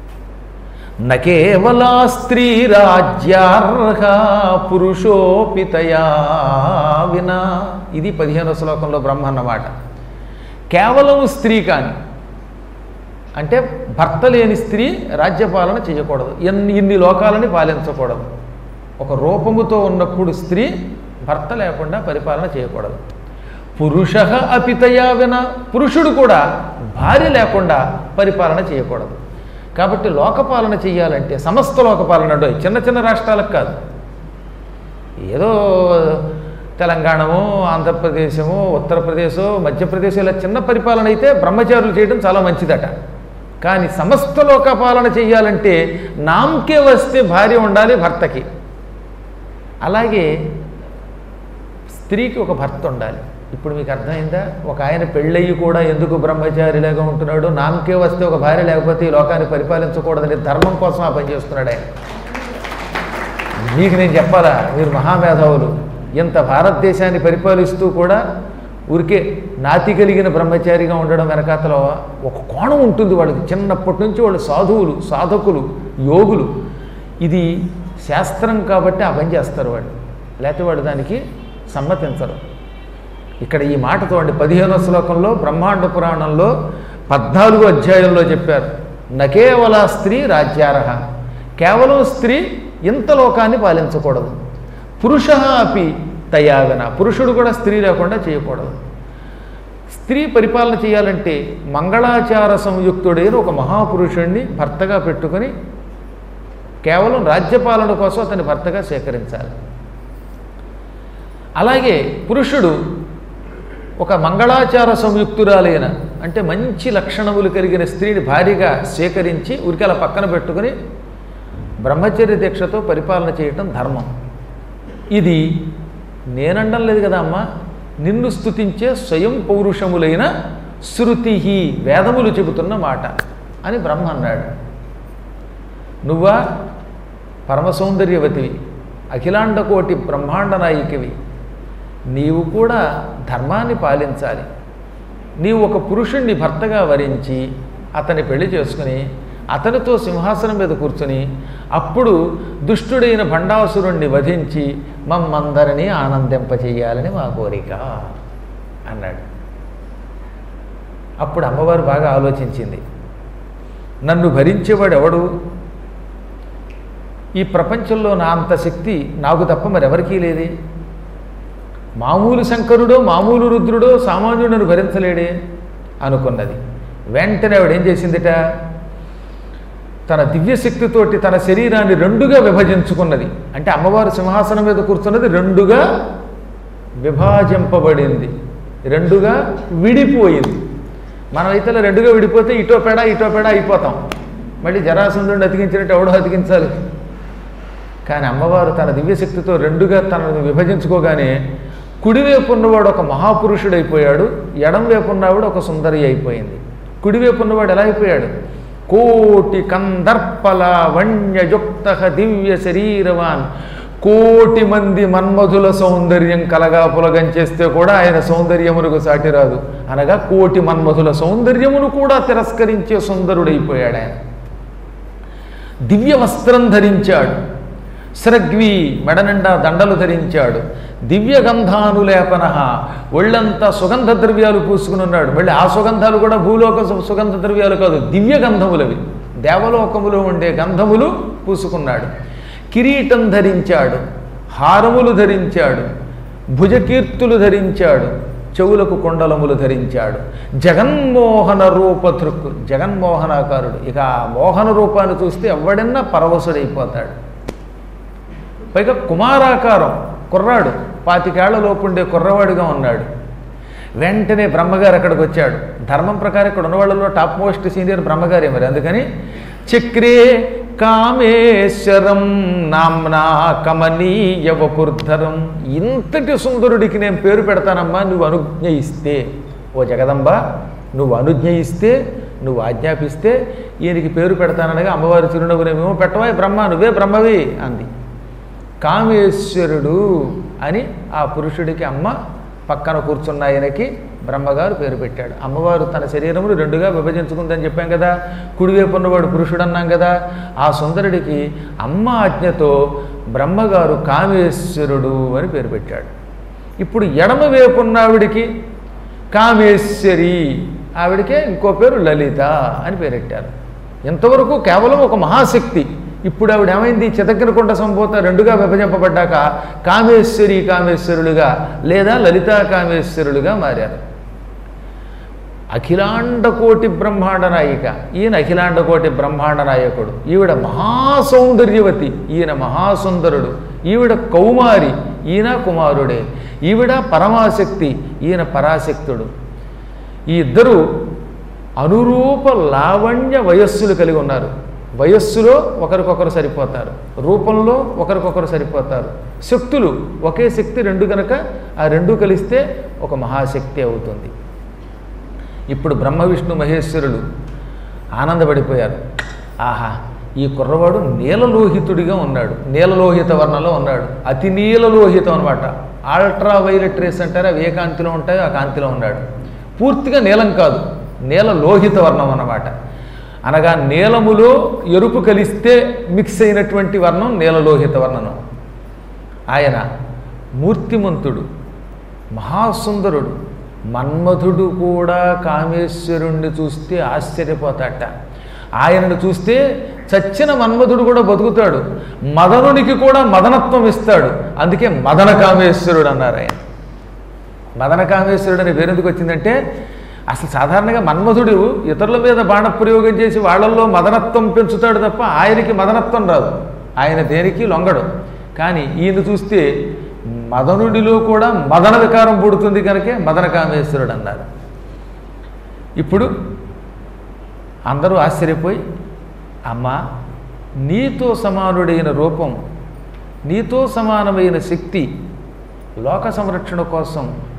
నకేవలా స్త్రీ రాజ్యార్హ పురుషోపితయా వినా ఇది పదిహేనో శ్లోకంలో బ్రహ్మ అన్నమాట కేవలం స్త్రీ కానీ అంటే భర్త లేని స్త్రీ రాజ్యపాలన చేయకూడదు ఎన్ని ఇన్ని లోకాలని పాలించకూడదు ఒక రూపముతో ఉన్నప్పుడు స్త్రీ భర్త లేకుండా పరిపాలన చేయకూడదు పురుష అపితయా విన పురుషుడు కూడా భార్య లేకుండా పరిపాలన చేయకూడదు కాబట్టి లోకపాలన చేయాలంటే సమస్త లోకపాలన అంటే చిన్న చిన్న రాష్ట్రాలకు కాదు ఏదో తెలంగాణమో ఆంధ్రప్రదేశమో ఉత్తరప్రదేశో మధ్యప్రదేశ్ ఇలా చిన్న పరిపాలన అయితే బ్రహ్మచారులు చేయడం చాలా మంచిదట కానీ సమస్త లోకపాలన చేయాలంటే నామకే వస్తే భార్య ఉండాలి భర్తకి అలాగే స్త్రీకి ఒక భర్త ఉండాలి ఇప్పుడు మీకు అర్థమైందా ఒక ఆయన పెళ్ళయ్యి కూడా ఎందుకు బ్రహ్మచారిలాగా ఉంటున్నాడు నామకే వస్తే ఒక భార్య లేకపోతే ఈ లోకాన్ని పరిపాలించకూడదని ధర్మం కోసం ఆ పని చేస్తున్నాడు ఆయన మీకు నేను చెప్పాలా మీరు మహామేధావులు ఇంత భారతదేశాన్ని పరిపాలిస్తూ కూడా ఊరికే నాతి కలిగిన బ్రహ్మచారిగా ఉండడం వెనకాతలో ఒక కోణం ఉంటుంది వాళ్ళకి చిన్నప్పటి నుంచి వాళ్ళు సాధువులు సాధకులు యోగులు ఇది శాస్త్రం కాబట్టి ఆ పని చేస్తారు వాళ్ళు లేకపోతే వాళ్ళు దానికి సమ్మతించరు ఇక్కడ ఈ మాట చూడండి పదిహేనో శ్లోకంలో బ్రహ్మాండ పురాణంలో పద్నాలుగో అధ్యాయంలో చెప్పారు నకేవల స్త్రీ రాజ్యారహ కేవలం స్త్రీ ఇంత లోకాన్ని పాలించకూడదు పురుష అపి తయాగన పురుషుడు కూడా స్త్రీ లేకుండా చేయకూడదు స్త్రీ పరిపాలన చేయాలంటే మంగళాచార సంయుక్తుడైన ఒక మహాపురుషుణ్ణి భర్తగా పెట్టుకొని కేవలం రాజ్యపాలన కోసం అతని భర్తగా స్వీకరించాలి అలాగే పురుషుడు ఒక మంగళాచార సంయుక్తురాలైన అంటే మంచి లక్షణములు కలిగిన స్త్రీని భార్యగా స్వీకరించి ఉరికల పక్కన పెట్టుకుని బ్రహ్మచర్య దీక్షతో పరిపాలన చేయటం ధర్మం ఇది నేనండం లేదు కదా అమ్మా నిన్ను స్తుతించే స్వయం పౌరుషములైన శృతి వేదములు చెబుతున్న మాట అని బ్రహ్మ అన్నాడు నువ్వా పరమ సౌందర్యవతివి అఖిలాండ కోటి బ్రహ్మాండ నాయికవి నీవు కూడా ధర్మాన్ని పాలించాలి నీవు ఒక పురుషుణ్ణి భర్తగా వరించి అతని పెళ్లి చేసుకుని అతనితో సింహాసనం మీద కూర్చుని అప్పుడు దుష్టుడైన భండాసురుణ్ణి వధించి మమ్మందరినీ ఆనందింపచేయాలని మా కోరిక అన్నాడు అప్పుడు అమ్మవారు బాగా ఆలోచించింది నన్ను భరించేవాడు ఎవడు ఈ ప్రపంచంలో నా అంత శక్తి నాకు తప్ప మరెవరికీ లేదే మామూలు శంకరుడో మామూలు రుద్రుడో సామాన్యుడను భరించలేడే అనుకున్నది వెంటనే ఆవిడ ఏం చేసిందిట తన దివ్యశక్తితోటి తన శరీరాన్ని రెండుగా విభజించుకున్నది అంటే అమ్మవారు సింహాసనం మీద కూర్చున్నది రెండుగా విభాజింపబడింది రెండుగా విడిపోయింది మనమైతే ఇలా రెండుగా విడిపోతే ఇటో పెడ ఇటో పెడ అయిపోతాం మళ్ళీ జరాసంధుడిని అతికించినట్టు ఎవడో అతికించాలి కానీ అమ్మవారు తన దివ్యశక్తితో రెండుగా తనను విభజించుకోగానే కుడివైపు ఉన్నవాడు ఒక మహాపురుషుడైపోయాడు ఎడం వైపు ఉన్నవాడు ఒక సుందరి అయిపోయింది కుడివైపు ఉన్నవాడు ఎలా అయిపోయాడు కోటి కందర్పల వన్యయుక్త దివ్య శరీరవాన్ కోటి మంది మన్మధుల సౌందర్యం కలగా పులగం చేస్తే కూడా ఆయన సౌందర్యమునకు సాటి రాదు అనగా కోటి మన్మధుల సౌందర్యమును కూడా తిరస్కరించే సుందరుడైపోయాడు ఆయన దివ్య వస్త్రం ధరించాడు స్రగ్వి మెడనిండా దండలు ధరించాడు దివ్య గంధానులేపన ఒళ్ళంతా సుగంధ ద్రవ్యాలు పూసుకుని ఉన్నాడు మళ్ళీ ఆ సుగంధాలు కూడా భూలోక సు- సుగంధ ద్రవ్యాలు కాదు దివ్య గంధములవి దేవలోకములో ఉండే గంధములు పూసుకున్నాడు కిరీటం ధరించాడు హారములు ధరించాడు భుజకీర్తులు ధరించాడు చెవులకు కొండలములు ధరించాడు జగన్మోహన రూపధృక్ జగన్మోహనాకారుడు ఇక ఆ మోహన రూపాన్ని చూస్తే ఎవడన్నా పరవశుడైపోతాడు పైగా కుమారాకారం కుర్రాడు పాతికేళ్ల లోపుండే కుర్రవాడిగా ఉన్నాడు వెంటనే బ్రహ్మగారు అక్కడికి వచ్చాడు ధర్మం ప్రకారం ఇక్కడ ఉన్న వాళ్ళలో టాప్ మోస్ట్ సీనియర్ బ్రహ్మగారే మరి అందుకని చక్రే కామేశ్వరం నామ్నా కమనీయ వపుర్ధరం ఇంతటి సుందరుడికి నేను పేరు పెడతానమ్మా నువ్వు అనుజ్ఞ ఇస్తే ఓ జగదంబ నువ్వు అనుజ్ఞ ఇస్తే నువ్వు ఆజ్ఞాపిస్తే ఈయనకి పేరు పెడతాననగా అమ్మవారి చిరునవ్వునేమేమో పెట్టవా బ్రహ్మ నువ్వే బ్రహ్మవి అంది కామేశ్వరుడు అని ఆ పురుషుడికి అమ్మ పక్కన కూర్చున్న ఆయనకి బ్రహ్మగారు పేరు పెట్టాడు అమ్మవారు తన శరీరమును రెండుగా విభజించుకుందని చెప్పాం కదా కుడివైపు ఉన్నవాడు పురుషుడు అన్నాం కదా ఆ సుందరుడికి అమ్మ ఆజ్ఞతో బ్రహ్మగారు కామేశ్వరుడు అని పేరు పెట్టాడు ఇప్పుడు ఎడమ వైపు ఉన్న ఆవిడికి కామేశ్వరి ఆవిడకే ఇంకో పేరు లలిత అని పేరెట్టారు ఇంతవరకు కేవలం ఒక మహాశక్తి ఇప్పుడు ఆవిడ ఏమైంది చితగ్గినకుండ సంభూత రెండుగా విభజింపబడ్డాక కామేశ్వరి కామేశ్వరులుగా లేదా లలితా కామేశ్వరులుగా మారారు అఖిలాండ కోటి బ్రహ్మాండ నాయిక ఈయన అఖిలాండ కోటి బ్రహ్మాండ నాయకుడు ఈవిడ మహాసౌందర్యవతి ఈయన మహాసుందరుడు ఈవిడ కౌమారి ఈయన కుమారుడే ఈవిడ పరమాశక్తి ఈయన పరాశక్తుడు ఈ ఇద్దరు అనురూప లావణ్య వయస్సులు కలిగి ఉన్నారు వయస్సులో ఒకరికొకరు సరిపోతారు రూపంలో ఒకరికొకరు సరిపోతారు శక్తులు ఒకే శక్తి రెండు కనుక ఆ రెండు కలిస్తే ఒక మహాశక్తి అవుతుంది ఇప్పుడు బ్రహ్మ విష్ణు మహేశ్వరులు ఆనందపడిపోయారు ఆహా ఈ కుర్రవాడు నీలలోహితుడిగా ఉన్నాడు నీలలోహిత వర్ణంలో ఉన్నాడు అతి నీలలోహితం అనమాట అల్ట్రా వైలెట్ రేస్ అంటారు అవి ఏ కాంతిలో ఉంటాయో ఆ కాంతిలో ఉన్నాడు పూర్తిగా నీలం కాదు నీల లోహిత వర్ణం అన్నమాట అనగా నీలములో ఎరుపు కలిస్తే మిక్స్ అయినటువంటి వర్ణం నీలలోహిత వర్ణనం ఆయన మూర్తిమంతుడు మహాసుందరుడు మన్మధుడు కూడా కామేశ్వరుణ్ణి చూస్తే ఆశ్చర్యపోతాట ఆయనను చూస్తే చచ్చిన మన్మధుడు కూడా బతుకుతాడు మదనునికి కూడా మదనత్వం ఇస్తాడు అందుకే మదన కామేశ్వరుడు అన్నారు ఆయన మదన కామేశ్వరుడు అనే పేరు ఎందుకు వచ్చిందంటే అసలు సాధారణంగా మన్మధుడు ఇతరుల మీద బాణప్రయోగం చేసి వాళ్ళల్లో మదనత్వం పెంచుతాడు తప్ప ఆయనకి మదనత్వం రాదు ఆయన దేనికి లొంగడు కానీ ఈయన చూస్తే మదనుడిలో కూడా మదన వికారం పుడుతుంది కనుకే మదన కామేశ్వరుడు అన్నారు ఇప్పుడు అందరూ ఆశ్చర్యపోయి అమ్మా నీతో సమానుడైన రూపం నీతో సమానమైన శక్తి లోక సంరక్షణ కోసం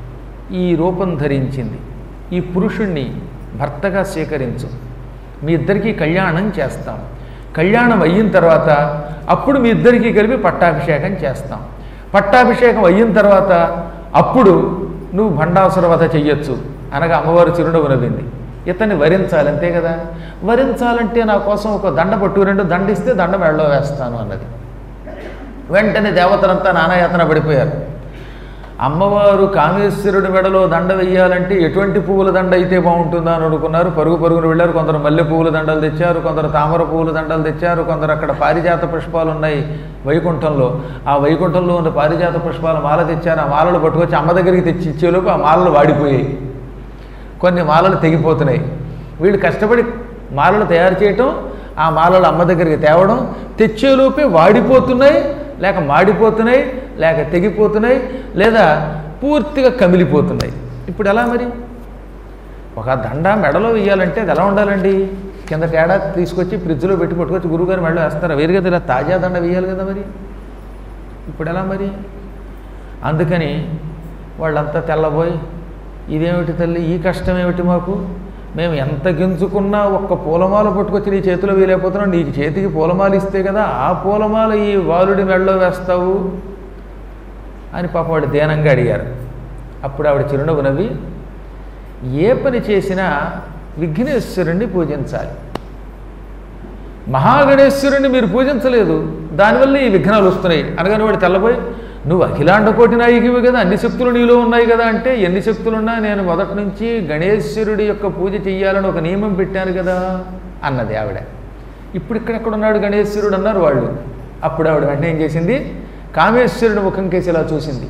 ఈ రూపం ధరించింది ఈ పురుషుణ్ణి భర్తగా స్వీకరించు మీ ఇద్దరికీ కళ్యాణం చేస్తాం కళ్యాణం అయిన తర్వాత అప్పుడు మీ ఇద్దరికీ కలిపి పట్టాభిషేకం చేస్తాం పట్టాభిషేకం అయిన తర్వాత అప్పుడు నువ్వు భండాసుర వధ చెయ్యొచ్చు అనగా అమ్మవారు చిరునవ్వు నవ్వింది ఇతన్ని వరించాలి అంతే కదా వరించాలంటే నా కోసం ఒక దండ పట్టు రెండు దండిస్తే దండ మెడలో వేస్తాను అన్నది వెంటనే దేవతలంతా నానాయాతన పడిపోయారు అమ్మవారు కామేశ్వరుడి మెడలో దండ వెయ్యాలంటే ఎటువంటి పువ్వుల దండ అయితే బాగుంటుందా అని అనుకున్నారు పరుగు పరుగును వెళ్ళారు కొందరు మల్లె పువ్వుల దండలు తెచ్చారు కొందరు తామర పువ్వుల దండలు తెచ్చారు కొందరు అక్కడ పారిజాత పుష్పాలు ఉన్నాయి వైకుంఠంలో ఆ వైకుంఠంలో ఉన్న పారిజాత పుష్పాల మాల తెచ్చారు ఆ మాలలు పట్టుకొచ్చి అమ్మ దగ్గరికి తెచ్చి ఇచ్చేలోపు ఆ మాలలు వాడిపోయాయి కొన్ని మాలలు తెగిపోతున్నాయి వీళ్ళు కష్టపడి మాలలు తయారు చేయటం ఆ మాలలు అమ్మ దగ్గరికి తేవడం తెచ్చేలోపే వాడిపోతున్నాయి లేక మాడిపోతున్నాయి లేక తెగిపోతున్నాయి లేదా పూర్తిగా కమిలిపోతున్నాయి ఇప్పుడు ఎలా మరి ఒక దండ మెడలో వేయాలంటే అది ఎలా ఉండాలండి కింద తేడా తీసుకొచ్చి ఫ్రిడ్జ్లో పెట్టి పట్టుకొచ్చి గురువుగారు మెడలో వేస్తారా వేరు కదా ఇలా తాజా దండ వేయాలి కదా మరి ఇప్పుడు ఎలా మరి అందుకని వాళ్ళంతా తెల్లబోయి ఇదేమిటి తల్లి ఈ కష్టం ఏమిటి మాకు మేము ఎంత గింజుకున్నా ఒక్క పూలమాల పట్టుకొచ్చి నీ చేతిలో వేయలేకపోతున్నాం నీకు చేతికి పూలమాల ఇస్తే కదా ఆ పూలమాల ఈ వాలుడి మెడలో వేస్తావు అని పాప వాడు దేనంగా అడిగారు అప్పుడు ఆవిడ చిరునవ్వు నవ్వి ఏ పని చేసినా విఘ్నేశ్వరుణ్ణి పూజించాలి మహాగణేశ్వరుణ్ణి మీరు పూజించలేదు దానివల్ల ఈ విఘ్నాలు వస్తున్నాయి అనగానే వాడు తెల్లబోయి నువ్వు అఖిలాండ కోటి నాయకివి కదా అన్ని శక్తులు నీలో ఉన్నాయి కదా అంటే ఎన్ని శక్తులున్నా నేను మొదటి నుంచి గణేశ్వరుడి యొక్క పూజ చెయ్యాలని ఒక నియమం పెట్టాను కదా అన్నది ఆవిడ ఇప్పుడు ఇక్కడెక్కడ ఉన్నాడు గణేశ్వరుడు అన్నారు వాళ్ళు అప్పుడు ఆవిడ వెంటనే ఏం చేసింది కామేశ్వరుడి ముఖం కేసి ఇలా చూసింది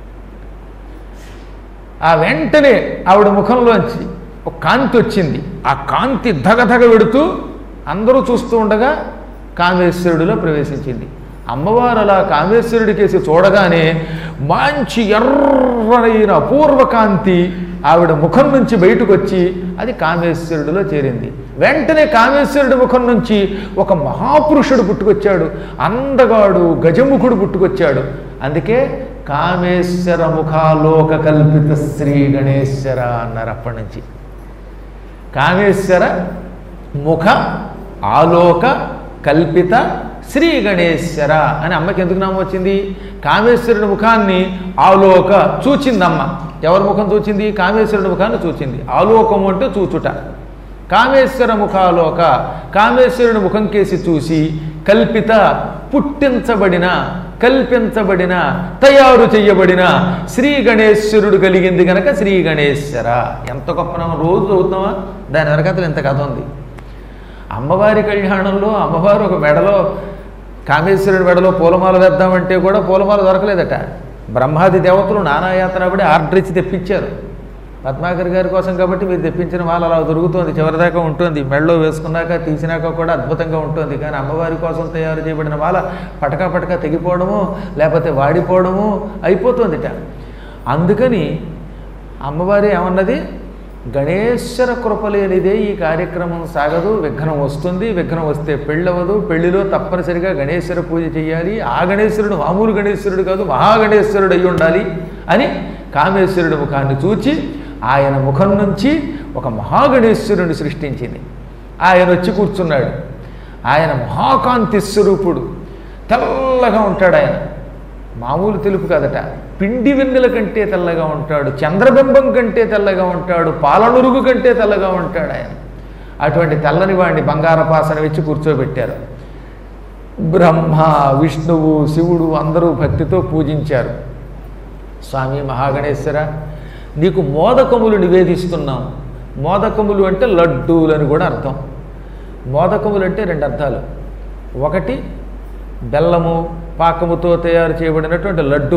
ఆ వెంటనే ఆవిడ ముఖంలోంచి ఒక కాంతి వచ్చింది ఆ కాంతి ధగధగ వెడుతూ అందరూ చూస్తూ ఉండగా కామేశ్వరుడిలో ప్రవేశించింది అమ్మవారు అలా కామేశ్వరుడి కేసి చూడగానే మంచి ఎర్రనైన అపూర్వ కాంతి ఆవిడ ముఖం నుంచి బయటకు వచ్చి అది కామేశ్వరుడిలో చేరింది వెంటనే కామేశ్వరుడి ముఖం నుంచి ఒక మహాపురుషుడు పుట్టుకొచ్చాడు అందగాడు గజముఖుడు పుట్టుకొచ్చాడు అందుకే కామేశ్వర ముఖాలోక కల్పిత శ్రీ గణేశ్వర అన్నారు అప్పటి నుంచి కామేశ్వర ముఖ ఆలోక కల్పిత శ్రీ గణేశ్వర అని అమ్మకి ఎందుకు నామం వచ్చింది కామేశ్వరుడి ముఖాన్ని ఆలోక చూచింది అమ్మ ఎవరి ముఖం చూచింది కామేశ్వరుడి ముఖాన్ని చూచింది ఆలోకము అంటే చూచుట కామేశ్వర ముఖాలోక కామేశ్వరుని ముఖం కేసి చూసి కల్పిత పుట్టించబడిన కల్పించబడిన తయారు చేయబడిన శ్రీ గణేశ్వరుడు కలిగింది కనుక శ్రీ గణేశ్వర ఎంత గొప్ప నామం రోజు చదువుతామా దాని వెనకతలు ఇంత కథ ఉంది అమ్మవారి కళ్యాణంలో అమ్మవారు ఒక మెడలో కామేశ్వరుడి మెడలో పూలమాల వేద్దామంటే కూడా పూలమాల దొరకలేదట బ్రహ్మాది దేవతలు నానాయాతన పడి ఆర్డర్ ఇచ్చి తెప్పించారు పద్మాకర్ గారి కోసం కాబట్టి మీరు తెప్పించిన మాల అలా దొరుకుతుంది చివరిదాకా ఉంటుంది మెడలో వేసుకున్నాక తీసినాక కూడా అద్భుతంగా ఉంటుంది కానీ అమ్మవారి కోసం తయారు చేయబడిన మాల పటకా పటకా తెగిపోవడము లేకపోతే వాడిపోవడము అయిపోతుందిట అందుకని అమ్మవారి ఏమన్నది గణేశ్వర కృప లేనిదే ఈ కార్యక్రమం సాగదు విఘ్నం వస్తుంది విఘ్నం వస్తే పెళ్ళవదు పెళ్లిలో తప్పనిసరిగా గణేశ్వర పూజ చేయాలి ఆ గణేశ్వరుడు మామూలు గణేశ్వరుడు కాదు మహాగణేశ్వరుడు అయి ఉండాలి అని కామేశ్వరుడి ముఖాన్ని చూచి ఆయన ముఖం నుంచి ఒక మహాగణేశ్వరుని సృష్టించింది ఆయన వచ్చి కూర్చున్నాడు ఆయన మహాకాంతి స్వరూపుడు తెల్లగా ఉంటాడు ఆయన మామూలు తెలుపు కాదట పిండి వెన్నెల కంటే తెల్లగా ఉంటాడు చంద్రబింబం కంటే తెల్లగా ఉంటాడు పాలనురుగు కంటే తెల్లగా ఉంటాడు ఆయన అటువంటి తెల్లని వాడిని బంగారపాసన వెచ్చి కూర్చోబెట్టారు బ్రహ్మ విష్ణువు శివుడు అందరూ భక్తితో పూజించారు స్వామి మహాగణేశ్వర నీకు మోదకములు నివేదిస్తున్నాం మోదకములు అంటే లడ్డూలు అని కూడా అర్థం మోదకములు అంటే రెండు అర్థాలు ఒకటి బెల్లము పాకముతో తయారు చేయబడినటువంటి లడ్డు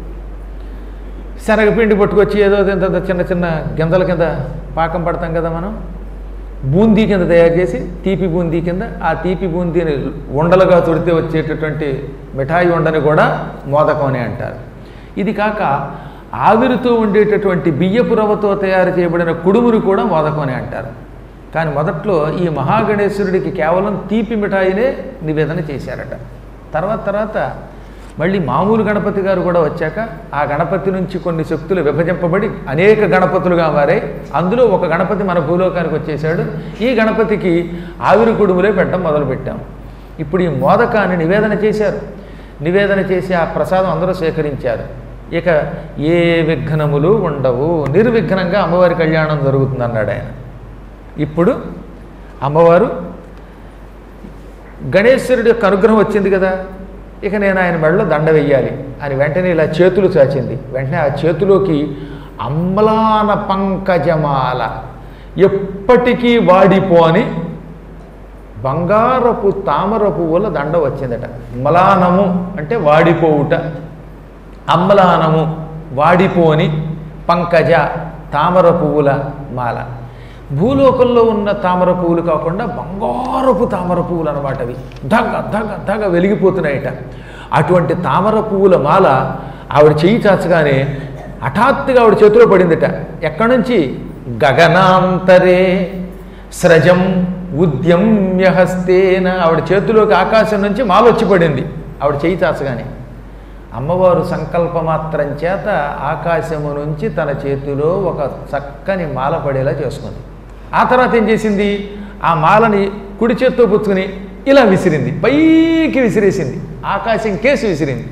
శనగపిండి పట్టుకొచ్చి ఏదో ఇంత చిన్న చిన్న గింజల కింద పాకం పడతాం కదా మనం బూందీ కింద తయారు చేసి తీపి బూందీ కింద ఆ తీపి బూందీని ఉండలుగా చుడితే వచ్చేటటువంటి మిఠాయి ఉండని కూడా మోదకం అని అంటారు ఇది కాక ఆవిరితో ఉండేటటువంటి బియ్యపు రవ్వతో తయారు చేయబడిన కుడుమును కూడా మోదకం అని అంటారు కానీ మొదట్లో ఈ మహాగణేశ్వరుడికి కేవలం తీపి మిఠాయినే నివేదన చేశారట తర్వాత తర్వాత మళ్ళీ మామూలు గణపతి గారు కూడా వచ్చాక ఆ గణపతి నుంచి కొన్ని శక్తులు విభజింపబడి అనేక గణపతులుగా మారాయి అందులో ఒక గణపతి మన భూలోకానికి వచ్చేసాడు ఈ గణపతికి ఆవిరి కుడుములే పెట్టడం మొదలుపెట్టాం ఇప్పుడు ఈ మోదకాన్ని నివేదన చేశారు నివేదన చేసి ఆ ప్రసాదం అందరూ స్వీకరించారు ఇక ఏ విఘ్నములు ఉండవు నిర్విఘ్నంగా అమ్మవారి కళ్యాణం జరుగుతుంది అన్నాడు ఆయన ఇప్పుడు అమ్మవారు గణేశ్వరుడి యొక్క అనుగ్రహం వచ్చింది కదా ఇక నేను ఆయన మెడలో దండ వెయ్యాలి అని వెంటనే ఇలా చేతులు చాచింది వెంటనే ఆ చేతిలోకి అమ్లాన పంకజమాల ఎప్పటికీ వాడిపోని బంగారపు తామర పువ్వుల దండ వచ్చిందట మలానము అంటే వాడిపోవుట అమ్మలానము వాడిపోని పంకజ తామర పువ్వుల మాల భూలోకంలో ఉన్న తామర పువ్వులు కాకుండా బంగారపు తామర పువ్వులు అనమాట అవి ధగ ధగ ధగ వెలిగిపోతున్నాయట అటువంటి తామర పువ్వుల మాల ఆవిడ చెయ్యి చాచగానే హఠాత్తుగా ఆవిడ చేతిలో పడిందిట ఎక్కడి నుంచి గగనాంతరే స్రజం ఉద్యమ్య హస్తేన ఆవిడ చేతిలోకి ఆకాశం నుంచి మాల వచ్చి పడింది ఆవిడ చెయ్యి చాచగానే అమ్మవారు సంకల్పమాత్రం చేత ఆకాశము నుంచి తన చేతిలో ఒక చక్కని మాల పడేలా చేసుకుంది ఆ తర్వాత ఏం చేసింది ఆ మాలని కుడి చేత్తో పుచ్చుకుని ఇలా విసిరింది పైకి విసిరేసింది ఆకాశం కేసు విసిరింది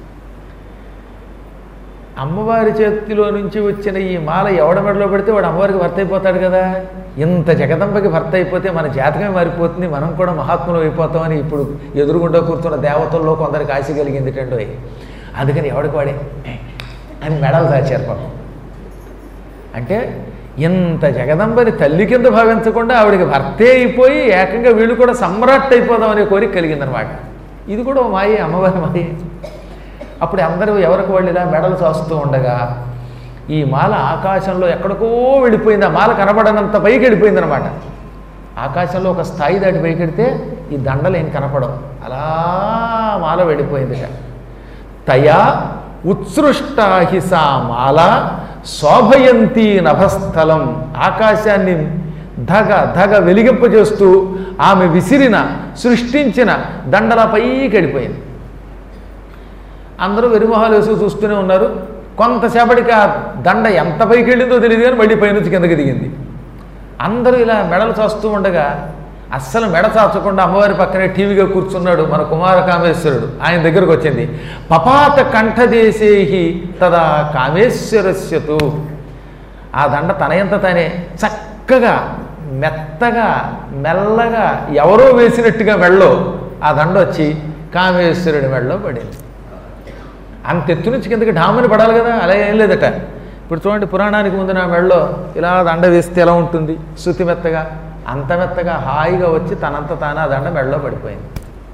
అమ్మవారి చేతిలో నుంచి వచ్చిన ఈ మాల ఎవడ మెడలో పెడితే వాడు అమ్మవారికి భర్త అయిపోతాడు కదా ఇంత జగదంబకి భర్త అయిపోతే మన జాతకమే మారిపోతుంది మనం కూడా మహాత్ములు అయిపోతామని ఇప్పుడు ఎదురుగుండా కూర్చున్న దేవతల్లో కొందరికి ఆశ కలిగింది టండో అందుకని ఎవడికి వాడే అని మెడలు దాచారు పాపం అంటే ఇంత జగదంబని తల్లి కింద భావించకుండా ఆవిడకి భర్తే అయిపోయి ఏకంగా వీళ్ళు కూడా సమ్రాట్ అయిపోదాం అనే కోరిక కలిగిందనమాట ఇది కూడా ఓ మాయే అమ్మవారి మాయే అప్పుడు అందరూ ఎవరికి వాళ్ళు ఇలా మెడలు చాస్తూ ఉండగా ఈ మాల ఆకాశంలో ఎక్కడికో వెళ్ళిపోయింది ఆ మాల కనపడనంత పైకి వెళ్ళిపోయిందనమాట ఆకాశంలో ఒక స్థాయి దాటి పైకి వెడితే ఈ దండలు ఏం కనపడవు అలా మాల వెళ్ళిపోయిందిట తయా ఉత్సృష్టాహి సా మాల శోభయంతి నభస్థలం ఆకాశాన్ని ధగ ధగ వెలిగింపజేస్తూ ఆమె విసిరిన సృష్టించిన దండల పైకి వెళ్ళిపోయింది అందరూ వెరిమొహాలు వేసి చూస్తూనే ఉన్నారు కొంతసేపటికి ఆ దండ ఎంత పైకి వెళ్ళిందో తెలియదు కానీ మళ్ళీ పైనుంచి కిందకి దిగింది అందరూ ఇలా మెడలు చాస్తూ ఉండగా అస్సలు మెడ చాచకుండా అమ్మవారి పక్కనే టీవీగా కూర్చున్నాడు మన కుమార కామేశ్వరుడు ఆయన దగ్గరకు వచ్చింది పపాత కంఠదేశేహి తదా కామేశ్వరస్యతు ఆ దండ తనయంత తానే చక్కగా మెత్తగా మెల్లగా ఎవరో వేసినట్టుగా మెళ్ళో ఆ దండ వచ్చి కామేశ్వరుడి మెడలో పడింది అంత ఎత్తు నుంచి కిందకి ఢామని పడాలి కదా అలా ఏం లేదట ఇప్పుడు చూడండి పురాణానికి ముందు నా మెడలో ఇలా దండ వేస్తే ఎలా ఉంటుంది శృతి మెత్తగా అంత మెత్తగా హాయిగా వచ్చి తనంత తానే ఆ దండ మెడలో పడిపోయింది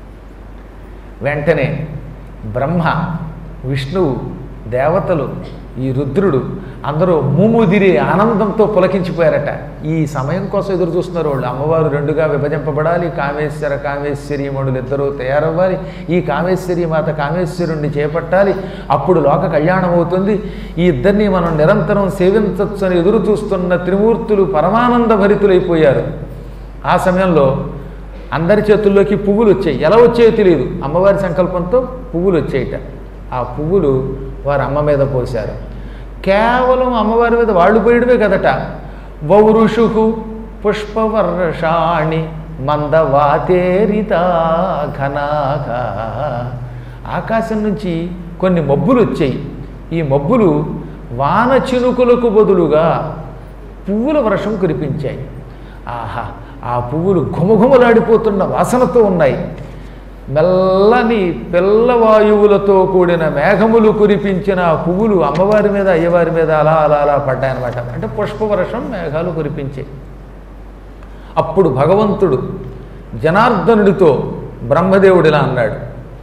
వెంటనే బ్రహ్మ విష్ణువు దేవతలు ఈ రుద్రుడు అందరూ మూముదిరి ఆనందంతో పులకించిపోయారట ఈ సమయం కోసం ఎదురు చూస్తున్నారు వాళ్ళు అమ్మవారు రెండుగా విభజింపబడాలి కామేశ్వర కామేశ్వరి మణులు ఇద్దరూ తయారవ్వాలి ఈ కామేశ్వరి మాత కామేశ్వరుణ్ణి చేపట్టాలి అప్పుడు లోక కళ్యాణం అవుతుంది ఈ ఇద్దరిని మనం నిరంతరం సేవించవచ్చు అని ఎదురు చూస్తున్న త్రిమూర్తులు పరమానంద భరితులైపోయారు ఆ సమయంలో అందరి చేతుల్లోకి పువ్వులు వచ్చాయి ఎలా వచ్చాయో తెలియదు అమ్మవారి సంకల్పంతో పువ్వులు వచ్చాయిట ఆ పువ్వులు వారు అమ్మ మీద పోశారు కేవలం అమ్మవారి మీద వాళ్ళు పోయడమే కదట వౌరుషు పుష్పవర్షాణి మందవాతేరిత ఘనాఘ ఆకాశం నుంచి కొన్ని మబ్బులు వచ్చాయి ఈ మబ్బులు వాన చినుకులకు బదులుగా పువ్వుల వర్షం కురిపించాయి ఆహా ఆ పువ్వులు ఘుమఘుమలాడిపోతున్న వాసనతో ఉన్నాయి మెల్లని పిల్లవాయువులతో కూడిన మేఘములు కురిపించిన ఆ పువ్వులు అమ్మవారి మీద అయ్యవారి మీద అలా అలా అలా పడ్డాయన్నమాట అంటే పుష్పవర్షం మేఘాలు కురిపించాయి అప్పుడు భగవంతుడు జనార్దనుడితో బ్రహ్మదేవుడిలా అన్నాడు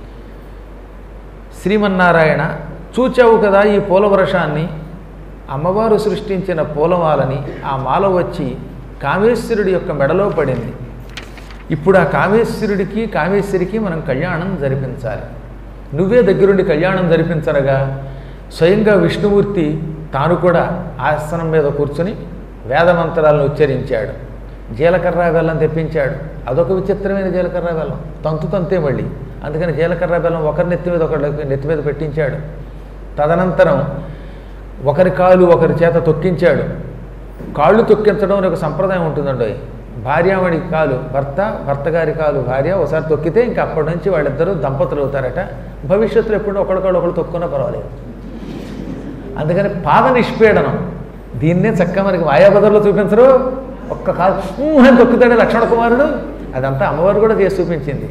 శ్రీమన్నారాయణ చూచావు కదా ఈ పూలవర్షాన్ని అమ్మవారు సృష్టించిన పూలమాలని ఆ మాల వచ్చి కామేశ్వరుడి యొక్క మెడలో పడింది ఇప్పుడు ఆ కామేశ్వరుడికి కామేశ్వరికి మనం కళ్యాణం జరిపించాలి నువ్వే దగ్గరుండి కళ్యాణం జరిపించరగా స్వయంగా విష్ణుమూర్తి తాను కూడా ఆసనం మీద కూర్చుని వేదమంత్రాలను ఉచ్చరించాడు జీలకర్ర బెల్లం తెప్పించాడు అదొక విచిత్రమైన జీలకర్ర బెల్లం తంతు తంతే మళ్ళీ అందుకని జీలకర్ర బెల్లం ఒకరి నెత్తి మీద ఒకరి నెత్తి మీద పెట్టించాడు తదనంతరం ఒకరి కాలు ఒకరి చేత తొక్కించాడు కాళ్ళు తొక్కించడం అనే ఒక సంప్రదాయం ఉంటుందండి భార్యామణి కాలు భర్త భర్త గారి కాలు భార్య ఒకసారి తొక్కితే ఇంకా అప్పటి నుంచి వాళ్ళిద్దరూ దంపతులు అవుతారట భవిష్యత్తులో ఎప్పుడు ఒకరికాళ్ళు ఒకరు తొక్కున్నా పర్వాలేదు అందుకని పాద నిష్పీడనం దీన్నే చక్కగా మనకి మాయాబదర్లో చూపించరు ఒక్క కాలు ఊ అని తొక్కుతాడే లక్ష్మణ కుమారుడు అదంతా అమ్మవారు కూడా చేసి చూపించింది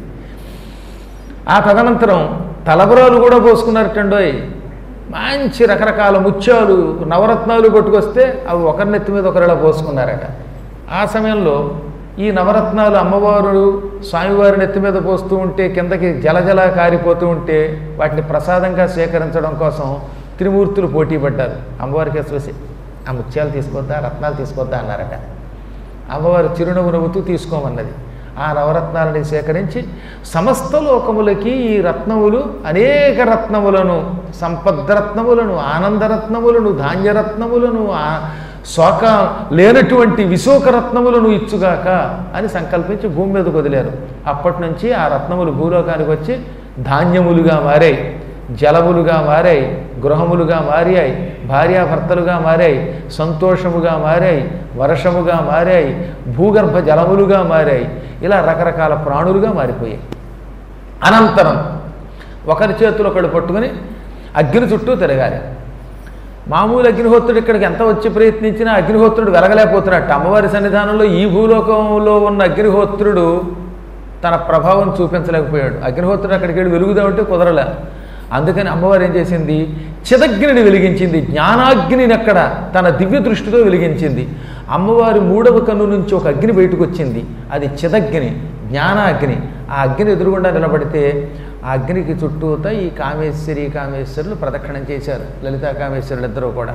ఆ తదనంతరం తలబరాలు కూడా పోసుకున్నారటండోయ్ మంచి రకరకాల ముత్యాలు నవరత్నాలు కొట్టుకొస్తే అవి ఒకరి నెత్తి మీద ఒకరిలా పోసుకున్నారట ఆ సమయంలో ఈ నవరత్నాలు అమ్మవారు స్వామివారి నెత్తి మీద పోస్తూ ఉంటే కిందకి జలజల కారిపోతూ ఉంటే వాటిని ప్రసాదంగా స్వీకరించడం కోసం త్రిమూర్తులు పోటీ పడ్డారు అమ్మవారికి చూసి ఆ ముత్యాలు తీసుకొద్దా రత్నాలు తీసుకొద్దా అన్నారట అమ్మవారు చిరునవ్వు నవ్వుతూ తీసుకోమన్నది ఆ నవరత్నాలని సేకరించి సమస్త లోకములకి ఈ రత్నములు అనేక రత్నములను సంపద్రత్నములను ఆనందరత్నములను ధాన్యరత్నములను ఆ శోక లేనటువంటి విశోక రత్నములను ఇచ్చుగాక అని సంకల్పించి భూమి మీదకు వదిలారు అప్పటి నుంచి ఆ రత్నములు భూలోకానికి వచ్చి ధాన్యములుగా మారాయి జలములుగా మారాయి గృహములుగా మారాయి భార్యాభర్తలుగా మారాయి సంతోషముగా మారాయి వర్షముగా మారాయి భూగర్భ జలములుగా మారాయి ఇలా రకరకాల ప్రాణులుగా మారిపోయాయి అనంతరం ఒకరి చేతులు ఒకడు పట్టుకుని అగ్ని చుట్టూ తిరగాలి మామూలు అగ్నిహోత్రుడు ఇక్కడికి ఎంత వచ్చి ప్రయత్నించినా అగ్నిహోత్రుడు వెలగలేకపోతున్నట్టు అమ్మవారి సన్నిధానంలో ఈ భూలోకంలో ఉన్న అగ్నిహోత్రుడు తన ప్రభావం చూపించలేకపోయాడు అగ్నిహోత్రుడు అక్కడికి వెళ్ళి వెలుగుదామంటే కుదరలే అందుకని అమ్మవారు ఏం చేసింది చిదగ్నిని వెలిగించింది జ్ఞానాగ్నిని అక్కడ తన దివ్య దృష్టితో వెలిగించింది అమ్మవారి మూడవ కన్ను నుంచి ఒక అగ్ని బయటకు వచ్చింది అది చిదగ్ని జ్ఞానాగ్ని ఆ అగ్ని ఎదురుగుండా నిలబడితే ఆ అగ్నికి చుట్టూతా ఈ కామేశ్వరి కామేశ్వరులు ప్రదక్షిణం చేశారు లలితా కామేశ్వరులు ఇద్దరూ కూడా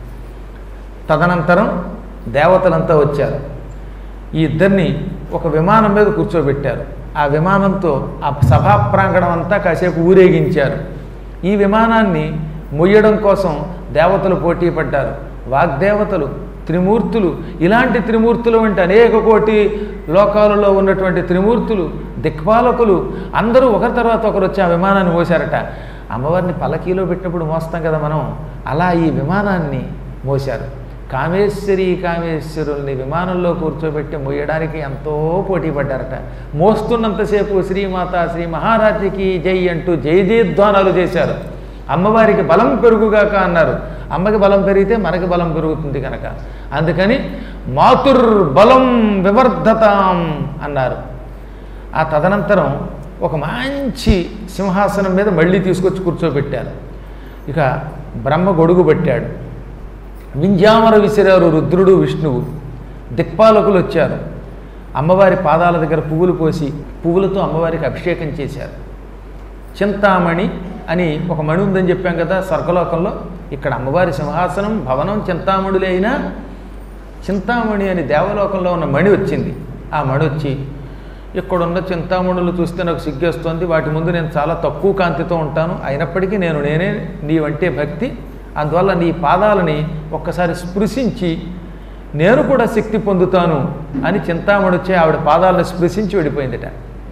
తదనంతరం దేవతలంతా వచ్చారు ఈ ఇద్దరిని ఒక విమానం మీద కూర్చోబెట్టారు ఆ విమానంతో ఆ సభా ప్రాంగణం అంతా కాసేపు ఊరేగించారు ఈ విమానాన్ని మొయ్యడం కోసం దేవతలు పోటీ పడ్డారు వాగ్దేవతలు త్రిమూర్తులు ఇలాంటి త్రిమూర్తులు వంటి అనేక కోటి లోకాలలో ఉన్నటువంటి త్రిమూర్తులు దిక్పాలకులు అందరూ ఒకరి తర్వాత ఒకరు వచ్చి ఆ విమానాన్ని మోసారట అమ్మవారిని పలకీలో పెట్టినప్పుడు మోస్తాం కదా మనం అలా ఈ విమానాన్ని మోశారు కామేశ్వరి కామేశ్వరుల్ని విమానంలో కూర్చోబెట్టి మోయడానికి ఎంతో పోటీ పడ్డారట మోస్తున్నంతసేపు శ్రీమాత శ్రీ మహారాజ్యకి జై అంటూ జయ జయధ్వానాలు చేశారు అమ్మవారికి బలం పెరుగుగాక అన్నారు అమ్మకి బలం పెరిగితే మనకి బలం పెరుగుతుంది కనుక అందుకని మాతుర్బలం వివర్ధతాం అన్నారు ఆ తదనంతరం ఒక మంచి సింహాసనం మీద మళ్ళీ తీసుకొచ్చి కూర్చోబెట్టారు ఇక బ్రహ్మ గొడుగు పెట్టాడు వింజామర విసిరారు రుద్రుడు విష్ణువు దిక్పాలకులు వచ్చారు అమ్మవారి పాదాల దగ్గర పువ్వులు పోసి పువ్వులతో అమ్మవారికి అభిషేకం చేశారు చింతామణి అని ఒక మణి ఉందని చెప్పాం కదా స్వర్గలోకంలో ఇక్కడ అమ్మవారి సింహాసనం భవనం చింతామణులే అయినా చింతామణి అని దేవలోకంలో ఉన్న మణి వచ్చింది ఆ మణి వచ్చి ఇక్కడున్న చింతామణులు చూస్తే నాకు సిగ్గేస్తోంది వాటి ముందు నేను చాలా తక్కువ కాంతితో ఉంటాను అయినప్పటికీ నేను నేనే నీవంటే భక్తి అందువల్ల నీ పాదాలని ఒక్కసారి స్పృశించి నేను కూడా శక్తి పొందుతాను అని చింతామణి వచ్చి ఆవిడ పాదాలను స్పృశించి వెళ్ళిపోయిందిట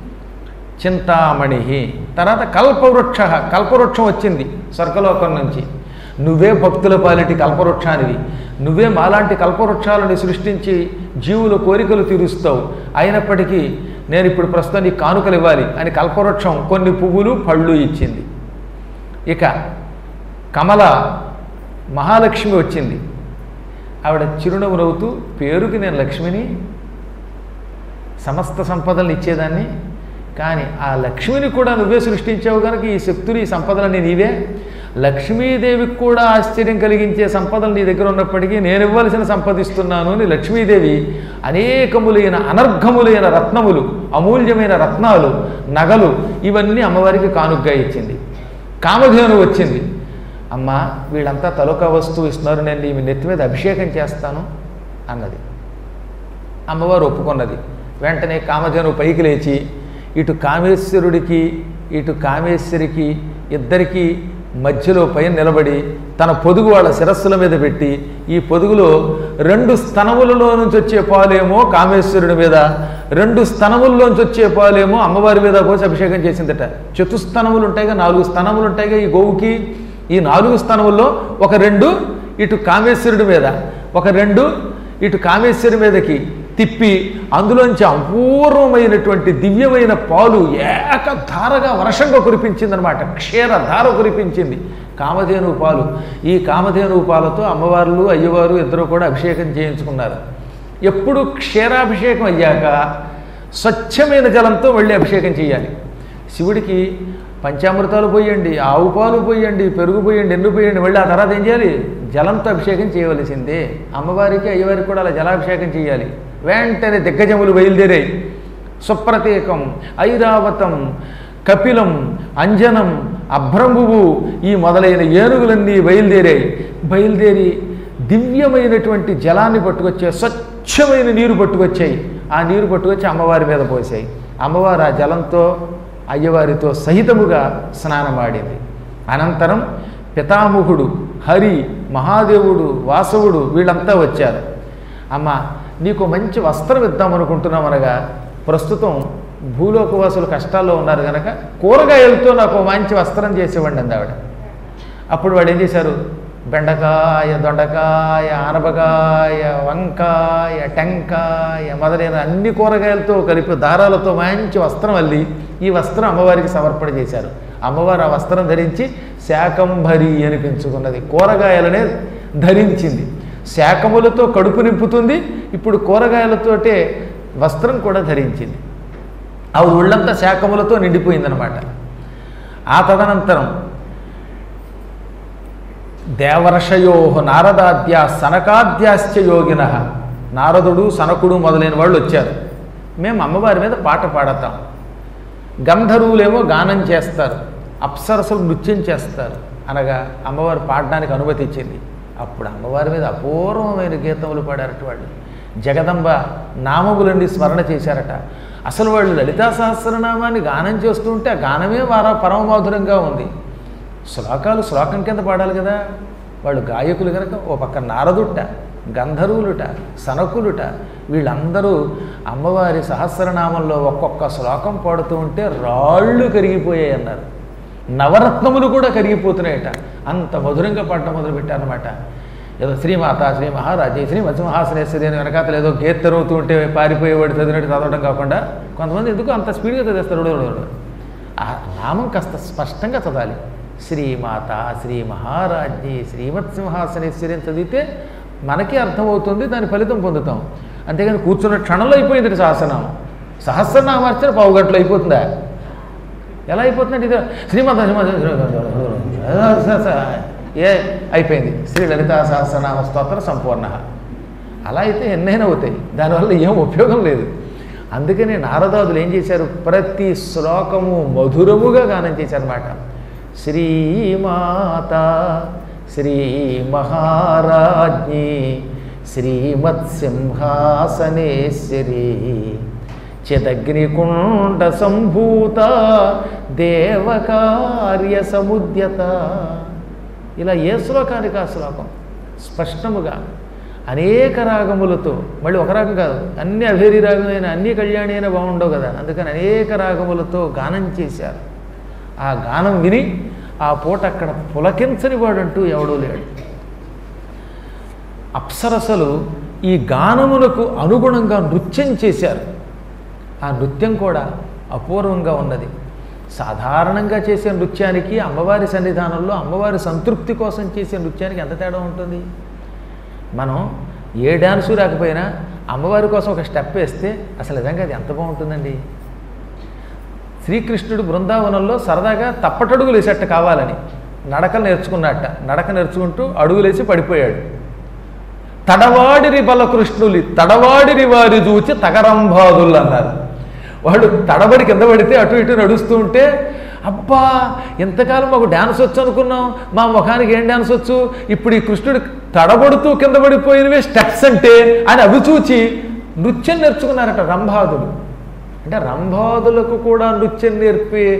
చింతామణి తర్వాత కల్పవృక్ష కల్పవృక్షం వచ్చింది స్వర్గలోకం నుంచి నువ్వే భక్తుల పాలిటి కల్పవృక్షానివి నువ్వే మాలాంటి కల్పవృక్షాలను సృష్టించి జీవుల కోరికలు తీరుస్తావు అయినప్పటికీ నేను ఇప్పుడు ప్రస్తుతం నీకు కానుకలు ఇవ్వాలి అని కల్పవృక్షం కొన్ని పువ్వులు పళ్ళు ఇచ్చింది ఇక కమల మహాలక్ష్మి వచ్చింది ఆవిడ చిరునవ్వు నవ్వుతూ పేరుకి నేను లక్ష్మిని సమస్త సంపదలను ఇచ్చేదాన్ని కానీ ఆ లక్ష్మిని కూడా నువ్వే సృష్టించావు కనుక ఈ శక్తులు ఈ సంపదలని నీవే లక్ష్మీదేవికి కూడా ఆశ్చర్యం కలిగించే సంపదలు నీ దగ్గర ఉన్నప్పటికీ నేను ఇవ్వాల్సిన సంపదిస్తున్నాను అని లక్ష్మీదేవి అనేకములైన అనర్ఘములైన రత్నములు అమూల్యమైన రత్నాలు నగలు ఇవన్నీ అమ్మవారికి కానుగ్గా ఇచ్చింది కామధేను వచ్చింది అమ్మ వీళ్ళంతా తలొక వస్తువు ఇస్తున్నారు నేను నీ నెత్తి మీద అభిషేకం చేస్తాను అన్నది అమ్మవారు ఒప్పుకున్నది వెంటనే కామధేను పైకి లేచి ఇటు కామేశ్వరుడికి ఇటు కామేశ్వరికి ఇద్దరికీ మధ్యలో పైన నిలబడి తన పొదుగు వాళ్ళ శిరస్సుల మీద పెట్టి ఈ పొదుగులో రెండు స్తనములలో నుంచి వచ్చే పాలేమో కామేశ్వరుడి మీద రెండు స్తనముల్లోంచి వచ్చే పాలేమో అమ్మవారి మీద పోసి అభిషేకం చేసిందట చతుస్తనములు ఉంటాయిగా నాలుగు స్తనములు ఉంటాయిగా ఈ గోవుకి ఈ నాలుగు స్తనముల్లో ఒక రెండు ఇటు కామేశ్వరుడి మీద ఒక రెండు ఇటు కామేశ్వరి మీదకి తిప్పి అందులోంచి అపూర్వమైనటువంటి దివ్యమైన పాలు ఏకధారగా వర్షంగా కురిపించిందనమాట క్షీరధార కురిపించింది కామధేను పాలు ఈ కామధేను పాలతో అమ్మవార్లు అయ్యవారు ఇద్దరు కూడా అభిషేకం చేయించుకున్నారు ఎప్పుడు క్షీరాభిషేకం అయ్యాక స్వచ్ఛమైన జలంతో మళ్ళీ అభిషేకం చేయాలి శివుడికి పంచామృతాలు పోయండి ఆవు పాలు పోయండి పెరుగు పోయండి ఎన్ను పోయండి మళ్ళీ ఆ తర్వాత ఏం చేయాలి జలంతో అభిషేకం చేయవలసిందే అమ్మవారికి అయ్యవారికి కూడా అలా జలాభిషేకం చేయాలి వెంటనే దిగ్గజములు బయలుదేరాయి సుప్రతీకం ఐరావతం కపిలం అంజనం అభ్రంభువు ఈ మొదలైన ఏనుగులన్నీ బయలుదేరాయి బయలుదేరి దివ్యమైనటువంటి జలాన్ని పట్టుకొచ్చే స్వచ్ఛమైన నీరు పట్టుకొచ్చాయి ఆ నీరు పట్టుకొచ్చి అమ్మవారి మీద పోసాయి అమ్మవారు ఆ జలంతో అయ్యవారితో సహితముగా స్నానమాడింది అనంతరం పితాముఖుడు హరి మహాదేవుడు వాసవుడు వీళ్ళంతా వచ్చారు అమ్మ నీకు మంచి వస్త్రం ఇద్దామనుకుంటున్నాం అనగా ప్రస్తుతం భూలోకవాసులు కష్టాల్లో ఉన్నారు కనుక కూరగాయలతో నాకు ఓ మంచి వస్త్రం చేసేవాడి అంది ఆవిడ అప్పుడు వాడు ఏం చేశారు బెండకాయ దొండకాయ ఆనపకాయ వంకాయ టెంకాయ మొదలైన అన్ని కూరగాయలతో కలిపి దారాలతో మంచి వస్త్రం అల్లి ఈ వస్త్రం అమ్మవారికి సమర్పణ చేశారు అమ్మవారు ఆ వస్త్రం ధరించి శాకంభరి అనిపించుకున్నది కూరగాయలనే ధరించింది శాకములతో కడుపు నింపుతుంది ఇప్పుడు కూరగాయలతోటే వస్త్రం కూడా ధరించింది ఆవిడ ఒళ్ళంతా శాకములతో నిండిపోయిందనమాట ఆ తదనంతరం దేవర్షయో నారదాద్య సనకాద్యాశ్చ యోగిన నారదుడు సనకుడు మొదలైన వాళ్ళు వచ్చారు మేము అమ్మవారి మీద పాట పాడతాం గంధర్వులేమో గానం చేస్తారు అప్సరసలు నృత్యం చేస్తారు అనగా అమ్మవారు పాడడానికి అనుమతి ఇచ్చింది అప్పుడు అమ్మవారి మీద అపూర్వమైన గీతములు పాడారట వాళ్ళు జగదంబ నామములన్నీ స్మరణ చేశారట అసలు వాళ్ళు లలితా సహస్రనామాన్ని గానం చేస్తుంటే ఆ గానమే వార పరమమాధురంగా ఉంది శ్లోకాలు శ్లోకం కింద పాడాలి కదా వాళ్ళు గాయకులు కనుక ఓ పక్క నారదుట గంధర్వులుట సనకులుట వీళ్ళందరూ అమ్మవారి సహస్రనామంలో ఒక్కొక్క శ్లోకం పాడుతూ ఉంటే రాళ్ళు కరిగిపోయాయి అన్నారు నవరత్నములు కూడా కరిగిపోతున్నాయట అంత మధురంగా పాడటం మొదలుపెట్టారనమాట ఏదో శ్రీమాత శ్రీ మహారాజే శ్రీ మత్స్యమహాసనేశ్వరి అని వెనకాతలు ఏదో గీత తెరుగుతూ ఉంటే పారిపోయేవాడు చదివినట్టు చదవడం కాకుండా కొంతమంది ఎందుకు అంత స్పీడ్గా చదివేస్తారు ఆ నామం కాస్త స్పష్టంగా చదవాలి శ్రీమాత శ్రీ మహారాజ్ఞి శ్రీమత్సింహాసనేశ్వరి అని చదివితే మనకి అర్థమవుతుంది దాని ఫలితం పొందుతాం అంతేగాని కూర్చున్న క్షణంలో అయిపోయింది సహస్రనామం సహస్రనామార్చన పావు గంటలో అయిపోతుందా ఎలా అయిపోతుందంటే ఇది శ్రీమంత ఏ అయిపోయింది శ్రీ లలితా సహస్రనామ స్తోత్ర సంపూర్ణ అలా అయితే ఎన్నైనా అవుతాయి దానివల్ల ఏం ఉపయోగం లేదు అందుకని నారదాదులు ఏం చేశారు ప్రతి శ్లోకము మధురముగా గానం చేశారన్నమాట శ్రీమాత శ్రీ మహారాజ్ఞి శ్రీమత్సింహాసనేశ్వరి చిదగ్నికుండ సంభూత దేవకార్య సముద్యత ఇలా ఏ శ్లోకానికి ఆ శ్లోకం స్పష్టముగా అనేక రాగములతో మళ్ళీ ఒక రాగం కాదు అన్ని అభేరి రాగమైన అన్ని కళ్యాణి అయినా బాగుండవు కదా అందుకని అనేక రాగములతో గానం చేశారు ఆ గానం విని ఆ పూట అక్కడ పులకించని వాడంటూ ఎవడూ లేడు అప్సరసలు ఈ గానములకు అనుగుణంగా నృత్యం చేశారు ఆ నృత్యం కూడా అపూర్వంగా ఉన్నది సాధారణంగా చేసే నృత్యానికి అమ్మవారి సన్నిధానంలో అమ్మవారి సంతృప్తి కోసం చేసే నృత్యానికి ఎంత తేడా ఉంటుంది మనం ఏ డ్యాన్సు రాకపోయినా అమ్మవారి కోసం ఒక స్టెప్ వేస్తే అసలు నిజంగా అది ఎంత బాగుంటుందండి శ్రీకృష్ణుడు బృందావనంలో సరదాగా తప్పటడుగులు వేసేట కావాలని నడకలు నేర్చుకున్నట్ట నడక నేర్చుకుంటూ అడుగులేసి పడిపోయాడు తడవాడిరి బలకృష్ణులి తడవాడిరి వారి చూచి తగరంబాదులు అన్నారు వాడు తడబడి కింద పడితే అటు ఇటు నడుస్తూ ఉంటే అబ్బా ఎంతకాలం మాకు డ్యాన్స్ వచ్చు అనుకున్నాం మా ముఖానికి ఏం డ్యాన్స్ వచ్చు ఇప్పుడు ఈ కృష్ణుడు తడబడుతూ కింద పడిపోయినవే స్టెప్స్ అంటే అని అవి చూచి నృత్యం నేర్చుకున్నారట రంభాదులు అంటే రంభాదులకు కూడా నృత్యం నేర్పే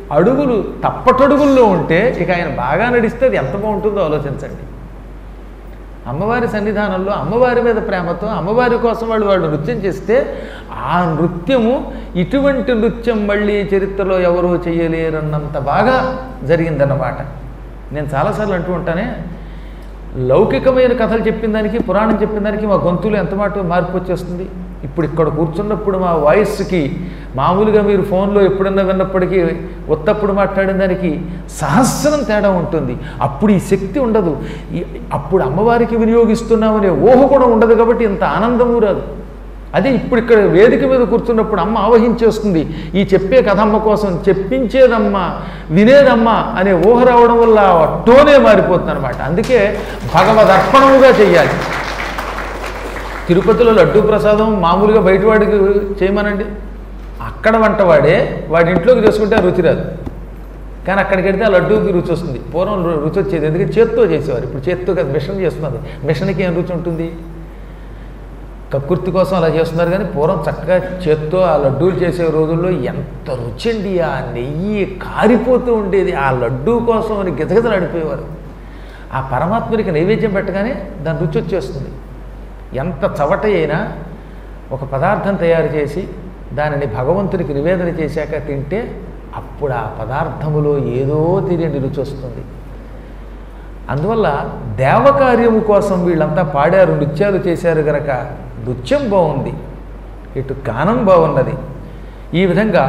అడుగులు తప్పటడుగుల్లో ఉంటే ఇక ఆయన బాగా నడిస్తే అది ఎంత బాగుంటుందో ఆలోచించండి అమ్మవారి సన్నిధానంలో అమ్మవారి మీద ప్రేమతో అమ్మవారి కోసం వాళ్ళు వాళ్ళు నృత్యం చేస్తే ఆ నృత్యము ఇటువంటి నృత్యం మళ్ళీ చరిత్రలో ఎవరూ చేయలేరన్నంత బాగా జరిగిందన్నమాట నేను చాలాసార్లు అంటూ ఉంటానే లౌకికమైన కథలు చెప్పిన దానికి పురాణం చెప్పిన దానికి మా గొంతులు ఎంత మాట మార్పు వచ్చేస్తుంది ఇప్పుడు ఇక్కడ కూర్చున్నప్పుడు మా వాయిస్కి మామూలుగా మీరు ఫోన్లో ఎప్పుడన్నా విన్నప్పటికీ ఒత్తప్పుడు మాట్లాడిన దానికి సహస్రం తేడా ఉంటుంది అప్పుడు ఈ శక్తి ఉండదు ఈ- అప్పుడు అమ్మవారికి వినియోగిస్తున్నామనే ఊహ కూడా ఉండదు కాబట్టి ఇంత ఆనందము రాదు అదే ఇప్పుడు ఇక్కడ వేదిక మీద కూర్చున్నప్పుడు అమ్మ ఆవహించేస్తుంది ఈ చెప్పే కథ అమ్మ కోసం చెప్పించేదమ్మ వినేదమ్మ అనే ఊహ రావడం వల్ల ఆ టోనే మారిపోతుంది అనమాట అందుకే భగవదర్పణముగా చెయ్యాలి తిరుపతిలో లడ్డూ ప్రసాదం మామూలుగా బయటవాడికి చేయమనండి అక్కడ వంటవాడే వాడి ఇంట్లోకి చేసుకుంటే ఆ రుచి రాదు కానీ అక్కడికి వెడితే ఆ లడ్డూకి రుచి వస్తుంది పూర్వం రు- రుచి వచ్చేది ఎందుకంటే చేత్తో చేసేవారు ఇప్పుడు చేత్తో కదా మిషన్ చేస్తున్నది మిషన్కి ఏం రుచి ఉంటుంది కక్కుర్తి కోసం అలా చేస్తున్నారు కానీ పూర్వం చక్కగా చేత్తో ఆ లడ్డూలు చేసే రోజుల్లో ఎంత రుచి అండి ఆ నెయ్యి కారిపోతూ ఉండేది ఆ లడ్డూ కోసం అని గిజగిజలాడిపోయేవారు ఆ పరమాత్మునికి నైవేద్యం పెట్టగానే దాని రుచి వచ్చేస్తుంది ఎంత చవట అయినా ఒక పదార్థం తయారు చేసి దానిని భగవంతునికి నివేదన చేశాక తింటే అప్పుడు ఆ పదార్థములో ఏదో తెలియని రుచి వస్తుంది అందువల్ల దేవకార్యము కోసం వీళ్ళంతా పాడారు నృత్యాలు చేశారు గనక నృత్యం బాగుంది ఇటు గానం బాగున్నది ఈ విధంగా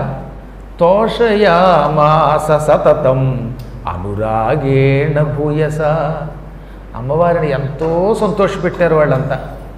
తోషయామాస సతతం అనురాగేణ భూయస అమ్మవారిని ఎంతో సంతోషపెట్టారు వాళ్ళంతా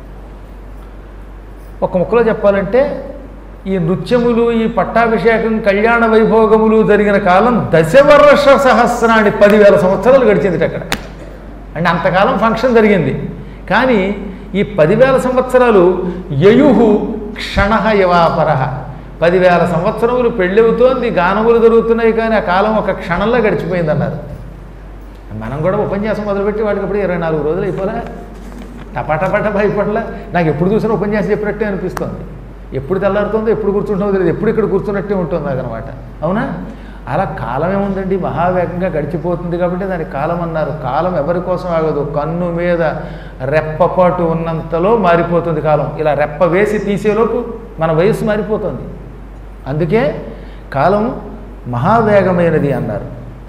ఒక ముక్కలో చెప్పాలంటే ఈ నృత్యములు ఈ పట్టాభిషేకం కళ్యాణ వైభోగములు జరిగిన కాలం దశవర్ష సహస్రాన్ని పదివేల సంవత్సరాలు గడిచింది అక్కడ అంటే అంతకాలం ఫంక్షన్ జరిగింది కానీ ఈ పదివేల సంవత్సరాలు యయుహు క్షణ యవాపర పదివేల సంవత్సరములు పెళ్ళవుతోంది గానములు జరుగుతున్నాయి కానీ ఆ కాలం ఒక క్షణంలో గడిచిపోయిందన్నారు మనం కూడా ఉపన్యాసం మొదలుపెట్టి వాడికి ఇప్పుడు ఇరవై నాలుగు రోజులు అయిపోలే టపాటపాట భయపడలే నాకు ఎప్పుడు చూసినా ఉపన్యాసం చెప్పినట్టే అనిపిస్తుంది ఎప్పుడు తెల్లారుతుందో ఎప్పుడు కూర్చుంటుందో తెలియదు ఎప్పుడు ఇక్కడ కూర్చున్నట్టే ఉంటుంది నాకు అనమాట అవునా అలా కాలం ఏముందండి మహావేగంగా గడిచిపోతుంది కాబట్టి దానికి కాలం అన్నారు కాలం ఎవరి కోసం ఆగదు కన్ను మీద రెప్పపాటు ఉన్నంతలో మారిపోతుంది కాలం ఇలా రెప్ప వేసి తీసేలోపు మన వయస్సు మారిపోతుంది అందుకే కాలం మహావేగమైనది అన్నారు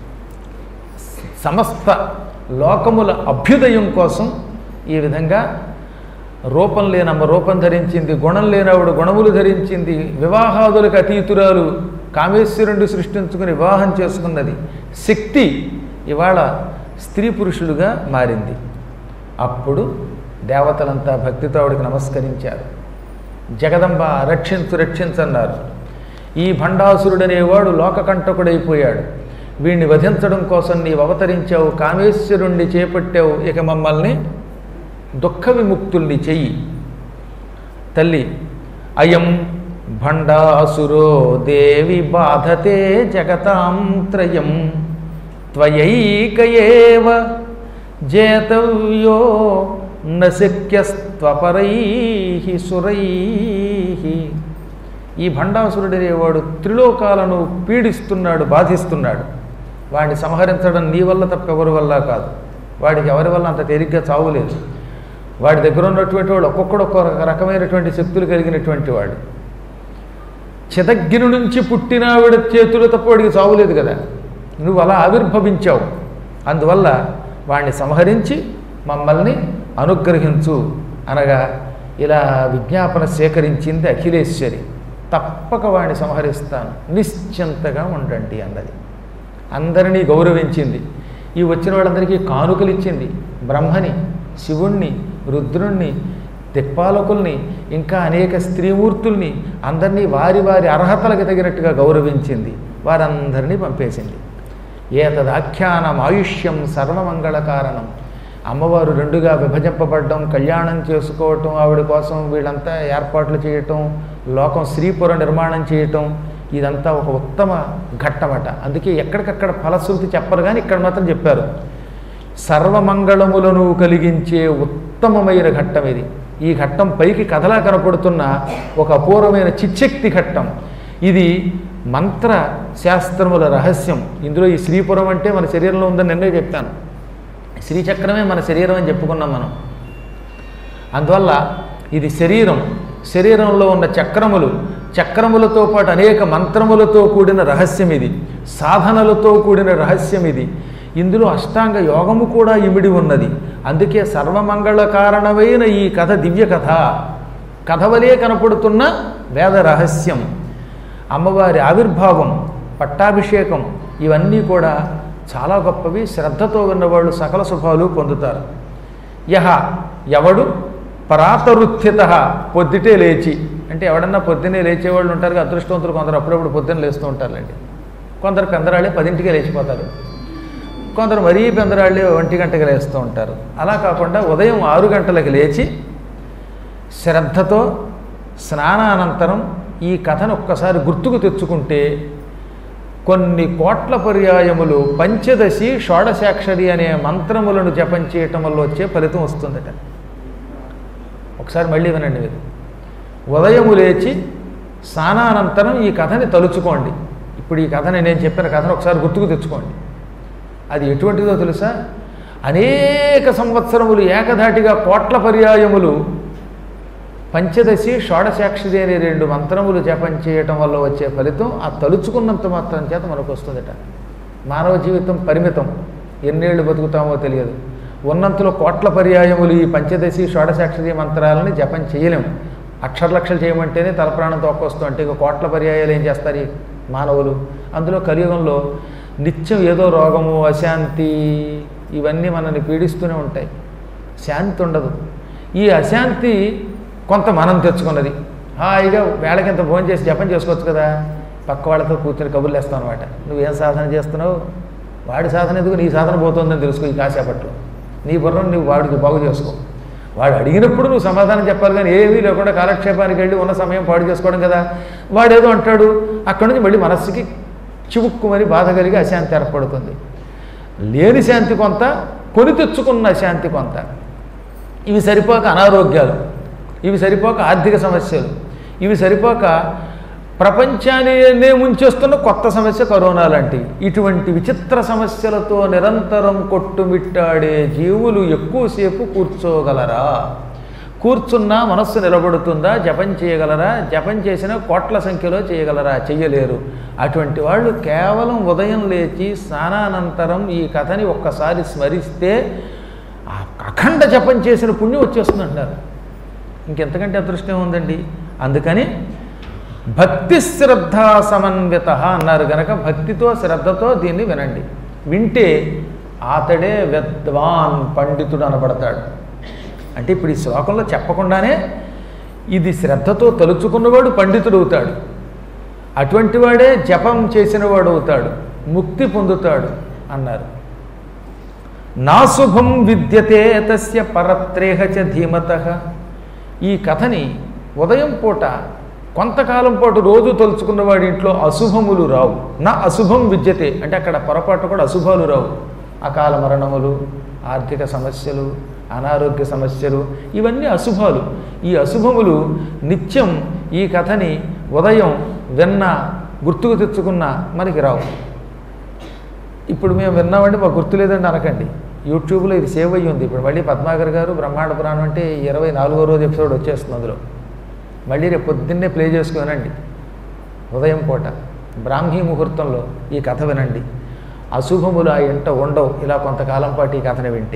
సమస్త లోకముల అభ్యుదయం కోసం ఈ విధంగా రూపం లేనమ్మ రూపం ధరించింది గుణం లేనవుడు గుణములు ధరించింది వివాహాదులకు అతీతురాలు కామేశ్వరుణ్ణి సృష్టించుకుని వివాహం చేసుకున్నది శక్తి ఇవాళ స్త్రీ పురుషులుగా మారింది అప్పుడు దేవతలంతా భక్తితో ఆవిడకి నమస్కరించారు జగదంబ రక్షించు రక్షించన్నారు ఈ భండాసురుడనేవాడు లోకకంటకుడైపోయాడు వీడిని వధించడం కోసం నీవు అవతరించావు కామేశ్వరుణ్ణి చేపట్టావు ఇక మమ్మల్ని దుఃఖ విముక్తుల్ని చెయ్యి తల్లి అయం భండాసురో దేవి బాధతే జగతాం త్రయం త్వయైకయేవ జేతవ్యో నశక్యస్త్వపరై సురై ఈ భండాసురుడనేవాడు త్రిలోకాలను పీడిస్తున్నాడు బాధిస్తున్నాడు వాడిని సంహరించడం నీ వల్ల తప్ప ఎవరి వల్ల కాదు వాడికి ఎవరి వల్ల అంత తేలిగ్గా చావులేదు వాడి దగ్గర ఉన్నటువంటి వాడు ఒక్కొక్కడు ఒక్కొక్క రకమైనటువంటి శక్తులు కలిగినటువంటి వాడు చితగ్గిరి నుంచి పుట్టిన ఆవిడ చేతులు తప్ప వాడికి చావులేదు కదా నువ్వు అలా ఆవిర్భవించావు అందువల్ల వాడిని సంహరించి మమ్మల్ని అనుగ్రహించు అనగా ఇలా విజ్ఞాపన సేకరించింది అఖిలేశ్వరి తప్పక వాడిని సంహరిస్తాను నిశ్చింతగా ఉండండి అన్నది అందరినీ గౌరవించింది ఈ వచ్చిన వాళ్ళందరికీ కానుకలు ఇచ్చింది బ్రహ్మని శివుణ్ణి రుద్రుణ్ణి దిక్పాలకుల్ని ఇంకా అనేక స్త్రీమూర్తుల్ని అందరినీ వారి వారి అర్హతలకు తగినట్టుగా గౌరవించింది వారందరినీ పంపేసింది ఏతదాఖ్యానం ఆయుష్యం సర్వమంగళ కారణం అమ్మవారు రెండుగా విభజింపబడడం కళ్యాణం చేసుకోవటం ఆవిడ కోసం వీళ్ళంతా ఏర్పాట్లు చేయటం లోకం శ్రీపుర నిర్మాణం చేయటం ఇదంతా ఒక ఉత్తమ ఘట్టమట అందుకే ఎక్కడికక్కడ ఫలశ్రుతి చెప్పరు కానీ ఇక్కడ మాత్రం చెప్పారు సర్వమంగళములను కలిగించే ఉత్తమమైన ఘట్టం ఇది ఈ ఘట్టం పైకి కథలా కనపడుతున్న ఒక అపూర్వమైన చిచ్చక్తి ఘట్టం ఇది మంత్ర శాస్త్రముల రహస్యం ఇందులో ఈ శ్రీపురం అంటే మన శరీరంలో ఉందని నిన్నే చెప్పాను శ్రీచక్రమే మన శరీరం అని చెప్పుకున్నాం మనం అందువల్ల ఇది శరీరం శరీరంలో ఉన్న చక్రములు చక్రములతో పాటు అనేక మంత్రములతో కూడిన రహస్యం ఇది సాధనలతో కూడిన రహస్యం ఇది ఇందులో అష్టాంగ యోగము కూడా ఇమిడి ఉన్నది అందుకే సర్వమంగళ కారణమైన ఈ కథ దివ్య కథ కథవలే కనపడుతున్న వేద రహస్యం అమ్మవారి ఆవిర్భావం పట్టాభిషేకం ఇవన్నీ కూడా చాలా గొప్పవి శ్రద్ధతో ఉన్నవాళ్ళు సకల శుభాలు పొందుతారు యహ ఎవడు పరాతరుత్థిత పొద్దుటే లేచి అంటే ఎవడన్నా పొద్దున్నే లేచేవాళ్ళు ఉంటారు కదా, అదృష్టవంతులు కొందరు అప్పుడప్పుడు పొద్దున్న లేస్తూ ఉంటారులేండి కొందరు పెందరాళ్ళే పదింటికే లేచిపోతారు కొందరు మరీ పెందరాళ్ళే ఒంటి గంటకి లేస్తూ ఉంటారు అలా కాకుండా ఉదయం ఆరు గంటలకు లేచి శ్రద్ధతో స్నానానంతరం ఈ కథను ఒక్కసారి గుర్తుకు తెచ్చుకుంటే కొన్ని కోట్ల పర్యాయములు పంచదశి షోడశాక్షరి అనే మంత్రములను జపం చేయటం వల్ల వచ్చే ఫలితం వస్తుందట ఒకసారి మళ్ళీ వినండి మీరు ఉదయము లేచి స్నానానంతరం ఈ కథని తలుచుకోండి ఇప్పుడు ఈ కథని నేను చెప్పిన కథను ఒకసారి గుర్తుకు తెచ్చుకోండి అది ఎటువంటిదో తెలుసా అనేక సంవత్సరములు ఏకధాటిగా కోట్ల పర్యాయములు పంచదశి షోడశాక్షరి అనే రెండు మంత్రములు జపం చేయటం వల్ల వచ్చే ఫలితం ఆ తలుచుకున్నంత మాత్రం చేత మనకు వస్తుందట మానవ జీవితం పరిమితం ఎన్నేళ్ళు బతుకుతామో తెలియదు ఉన్నంతలో కోట్ల పర్యాయములు ఈ పంచదశి షోడశాక్షరి మంత్రాలని జపం చేయలేము అక్షరలక్షలు చేయమంటేనే తలప్రాణం తోకొస్తూ అంటే ఇక కోట్ల పర్యాయాలు ఏం చేస్తారు ఈ మానవులు అందులో కలియుగంలో నిత్యం ఏదో రోగము అశాంతి ఇవన్నీ మనల్ని పీడిస్తూనే ఉంటాయి శాంతి ఉండదు ఈ అశాంతి కొంత మనం తెచ్చుకున్నది హాయిగా వేళకింత భోజనం చేసి జపం చేసుకోవచ్చు కదా పక్క వాళ్ళతో కూర్చొని కబుర్లు వేస్తావు అనమాట నువ్వేం సాధన చేస్తున్నావు వాడి సాధన ఎందుకు నీ సాధన పోతుందని తెలుసుకో ఈ కాసేపట్లో నీ బుర్రను నువ్వు వాడికి బాగు చేసుకో వాడు అడిగినప్పుడు నువ్వు సమాధానం చెప్పాలి కానీ ఏమీ లేకుండా కాలక్షేపానికి వెళ్ళి ఉన్న సమయం పాడు చేసుకోవడం కదా వాడేదో అంటాడు అక్కడి నుంచి మళ్ళీ మనస్సుకి చివుక్కుమని బాధ కలిగి అశాంతి ఏర్పడుతుంది లేని శాంతి కొంత కొని తెచ్చుకున్న శాంతి కొంత ఇవి సరిపోక అనారోగ్యాలు ఇవి సరిపోక ఆర్థిక సమస్యలు ఇవి సరిపోక ప్రపంచాన్ని ముంచేస్తున్న కొత్త సమస్య కరోనా లాంటివి ఇటువంటి విచిత్ర సమస్యలతో నిరంతరం కొట్టుమిట్టాడే జీవులు ఎక్కువసేపు కూర్చోగలరా కూర్చున్నా మనస్సు నిలబడుతుందా జపం చేయగలరా జపం చేసిన కోట్ల సంఖ్యలో చేయగలరా చెయ్యలేరు అటువంటి వాళ్ళు కేవలం ఉదయం లేచి స్నానానంతరం ఈ కథని ఒక్కసారి స్మరిస్తే ఆ అఖండ జపం చేసిన పుణ్యం వచ్చేస్తుంది అంటారు ఇంకెంతకంటే అదృష్టం ఉందండి అందుకని భక్తి శ్రద్ధ సమన్విత అన్నారు గనక భక్తితో శ్రద్ధతో దీన్ని వినండి వింటే అతడే విద్వాన్ పండితుడు అనబడతాడు అంటే ఇప్పుడు ఈ శ్లోకంలో చెప్పకుండానే ఇది శ్రద్ధతో తలుచుకున్నవాడు పండితుడు అవుతాడు అటువంటి వాడే జపం చేసిన వాడు అవుతాడు ముక్తి పొందుతాడు అన్నారు నా శుభం విద్యతే తస్య పరత్రేహ చ ధీమత ఈ కథని ఉదయం పూట కొంతకాలం పాటు రోజు తలుచుకున్న వాడి ఇంట్లో అశుభములు రావు నా అశుభం విద్యతే అంటే అక్కడ పొరపాటు కూడా అశుభాలు రావు అకాల మరణములు ఆర్థిక సమస్యలు అనారోగ్య సమస్యలు ఇవన్నీ అశుభాలు ఈ అశుభములు నిత్యం ఈ కథని ఉదయం విన్న గుర్తుకు తెచ్చుకున్న మనకి రావు ఇప్పుడు మేము విన్నామండి మాకు గుర్తు లేదండి అనకండి యూట్యూబ్లో ఇది సేవ్ అయ్యి ఉంది ఇప్పుడు మళ్ళీ పద్మాకర్ గారు బ్రహ్మాండ పురాణం అంటే ఇరవై నాలుగో రోజు ఎపిసోడ్ వచ్చేస్తుంది అందులో మళ్ళీ రేపు పొద్దున్నే ప్లే చేసుకునండి ఉదయం పూట బ్రాహ్మీ ముహూర్తంలో ఈ కథ వినండి అశుభములు ఆ ఇంట ఉండవు ఇలా కొంతకాలం పాటు ఈ కథను వింటే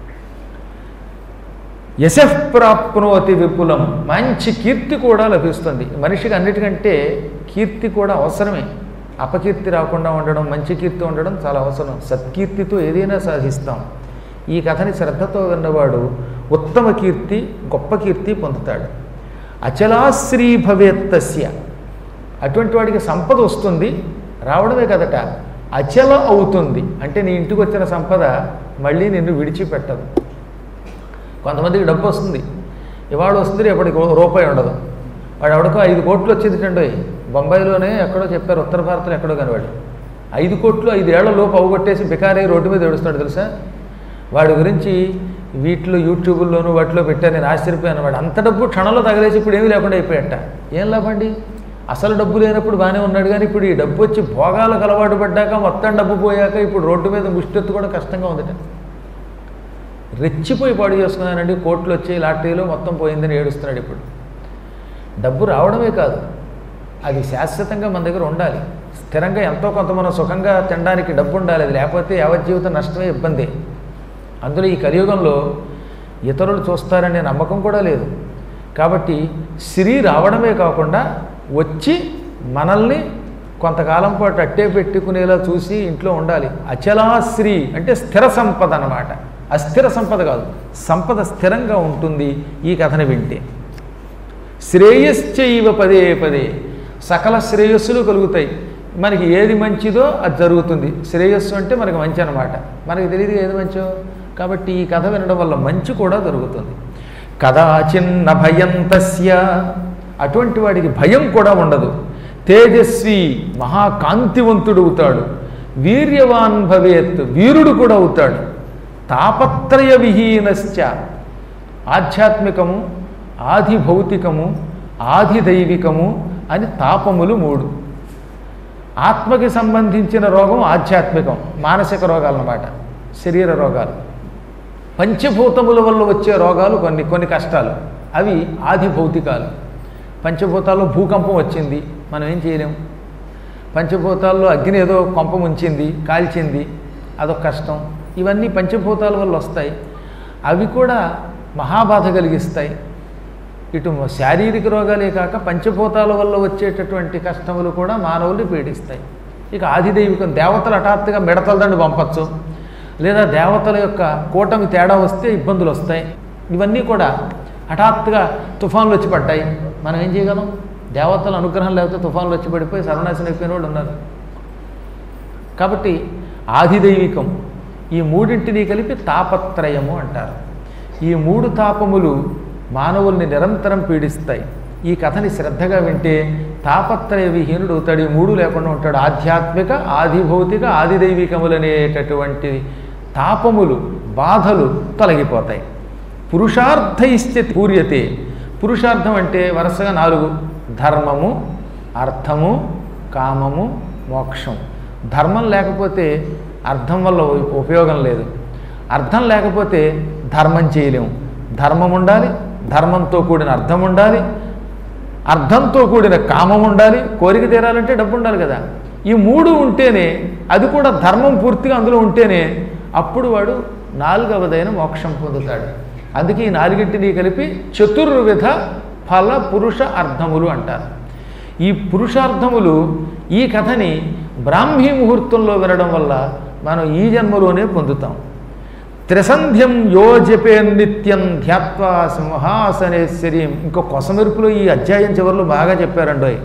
యశః ప్రాప్నోతి విపులం మంచి కీర్తి కూడా లభిస్తుంది మనిషికి అన్నిటికంటే కీర్తి కూడా అవసరమే అపకీర్తి రాకుండా ఉండడం మంచి కీర్తి ఉండడం చాలా అవసరం సత్కీర్తితో ఏదైనా సాధిస్తాం ఈ కథని శ్రద్ధతో విన్నవాడు ఉత్తమ కీర్తి గొప్ప కీర్తి పొందుతాడు అచలాశ్రీ భవేత్తస్య అటువంటి వాడికి సంపద వస్తుంది రావడమే కదట అచల అవుతుంది అంటే నీ ఇంటికి వచ్చిన సంపద మళ్ళీ నిన్ను విడిచిపెట్టదు కొంతమందికి డబ్బు వస్తుంది ఇవాళ వస్తుంది రేపటికి రూపాయి ఉండదు వాడు ఎవడికో ఐదు కోట్లు వచ్చేది టండి బొంబాయిలోనే ఎక్కడో చెప్పారు ఉత్తర భారత్లో ఎక్కడో కనవాడు ఐదు కోట్లు ఐదేళ్ల లోపు అవగొట్టేసి బికారే రోడ్డు మీద ఏడుస్తాడు తెలుసా వాడి గురించి వీటిలో యూట్యూబుల్లోనూ వాటిలో పెట్టారు నేను ఆశ్చర్యపోయాను వాడు అంత డబ్బు క్షణంలో తగలేసి ఇప్పుడు ఏమీ లేకుండా అయిపోయాట ఏం లాభండి అసలు డబ్బు లేనప్పుడు బాగానే ఉన్నాడు కానీ ఇప్పుడు ఈ డబ్బు వచ్చి భోగాలకు అలవాటు పడ్డాక మొత్తం డబ్బు పోయాక ఇప్పుడు రోడ్డు మీద ముష్టెత్తు కూడా కష్టంగా ఉందట రెచ్చిపోయి పాడు చేసుకున్నానండి కోట్లు వచ్చి లాటరీలో మొత్తం పోయిందని ఏడుస్తున్నాడు ఇప్పుడు డబ్బు రావడమే కాదు అది శాశ్వతంగా మన దగ్గర ఉండాలి స్థిరంగా ఎంతో కొంత మనం సుఖంగా తినడానికి డబ్బు ఉండాలి అది లేకపోతే యావజ్జీవితం నష్టమే ఇబ్బంది అందులో ఈ కలియుగంలో ఇతరులు చూస్తారనే నమ్మకం కూడా లేదు కాబట్టి శ్రీ రావడమే కాకుండా వచ్చి మనల్ని కొంతకాలం పాటు అట్టే పెట్టుకునేలా చూసి ఇంట్లో ఉండాలి అచలాశ్రీ అంటే స్థిర సంపద అన్నమాట అస్థిర సంపద కాదు సంపద స్థిరంగా ఉంటుంది ఈ కథని వింటే శ్రేయశ్చైవ పదే పదే సకల శ్రేయస్సులు కలుగుతాయి మనకి ఏది మంచిదో అది జరుగుతుంది శ్రేయస్సు అంటే మనకి మంచి అనమాట మనకి తెలియదు ఏది మంచో కాబట్టి ఈ కథ వినడం వల్ల మంచి కూడా జరుగుతుంది కదాచిన్న భయం తస్య అటువంటి వాడికి భయం కూడా ఉండదు తేజస్వి మహాకాంతివంతుడు అవుతాడు వీర్యవాన్ భవేత్ వీరుడు కూడా అవుతాడు తాపత్రయ విహీనశ్చ ఆధ్యాత్మికము ఆది భౌతికము ఆది దైవికము అని తాపములు మూడు ఆత్మకి సంబంధించిన రోగం ఆధ్యాత్మికం మానసిక రోగాలు అన్నమాట శరీర రోగాలు పంచభూతముల వల్ల వచ్చే రోగాలు కొన్ని కొన్ని కష్టాలు అవి ఆది భౌతికాలు పంచభూతాల్లో భూకంపం వచ్చింది మనం ఏం చేయలేం పంచభూతాల్లో అగ్ని ఏదో కొంప ముంచింది కాల్చింది అదొక కష్టం ఇవన్నీ పంచభూతాల వల్ల వస్తాయి అవి కూడా మహాబాధ కలిగిస్తాయి ఇటు శారీరక రోగాలే కాక పంచభూతాల వల్ల వచ్చేటటువంటి కష్టములు కూడా మానవుల్ని పీడిస్తాయి ఇక ఆదిదైవికం దేవతలు హఠాత్తుగా మిడతల దండు పంపచ్చు లేదా దేవతల యొక్క కూటమి తేడా వస్తే ఇబ్బందులు వస్తాయి ఇవన్నీ కూడా హఠాత్తుగా తుఫాన్లు వచ్చి పడ్డాయి మనం ఏం చేయగలం దేవతల అనుగ్రహం లేకపోతే తుఫాన్లు వచ్చి పడిపోయి సర్వనాశనం అయిపోయిన వాళ్ళు ఉన్నారు కాబట్టి ఆదిదైవికం ఈ మూడింటిని కలిపి తాపత్రయము అంటారు ఈ మూడు తాపములు మానవుల్ని నిరంతరం పీడిస్తాయి ఈ కథని శ్రద్ధగా వింటే తాపత్రయ విహీనుడు అవుతాడు ఈ మూడు లేకుండా ఉంటాడు ఆధ్యాత్మిక ఆదిభౌతిక ఆదిదైవికములనేటటువంటి తాపములు బాధలు తొలగిపోతాయి పురుషార్థ ఇస్తే పూర్యతే పురుషార్థం అంటే వరుసగా నాలుగు ధర్మము అర్థము కామము మోక్షం ధర్మం లేకపోతే అర్థం వల్ల ఉపయోగం లేదు అర్థం లేకపోతే ధర్మం చేయలేము ధర్మం ఉండాలి ధర్మంతో కూడిన అర్థం ఉండాలి అర్థంతో కూడిన కామం ఉండాలి కోరిక తీరాలంటే డబ్బు ఉండాలి కదా ఈ మూడు ఉంటేనే అది కూడా ధర్మం పూర్తిగా అందులో ఉంటేనే అప్పుడు వాడు నాలుగవదైన మోక్షం పొందుతాడు అందుకే ఈ నాలుగింటిని కలిపి చతుర్విధ ఫల పురుష అర్థములు అంటారు ఈ పురుషార్థములు ఈ కథని బ్రాహ్మీ ముహూర్తంలో వినడం వల్ల మనం ఈ జన్మలోనే పొందుతాం త్రిసంధ్యం యోజపే నిత్యం ధ్యాత్వా సింహాసనేశ్వరీం ఇంకో కొసమెరుపులో ఈ అధ్యాయం చివరిలో బాగా చెప్పారండోయ్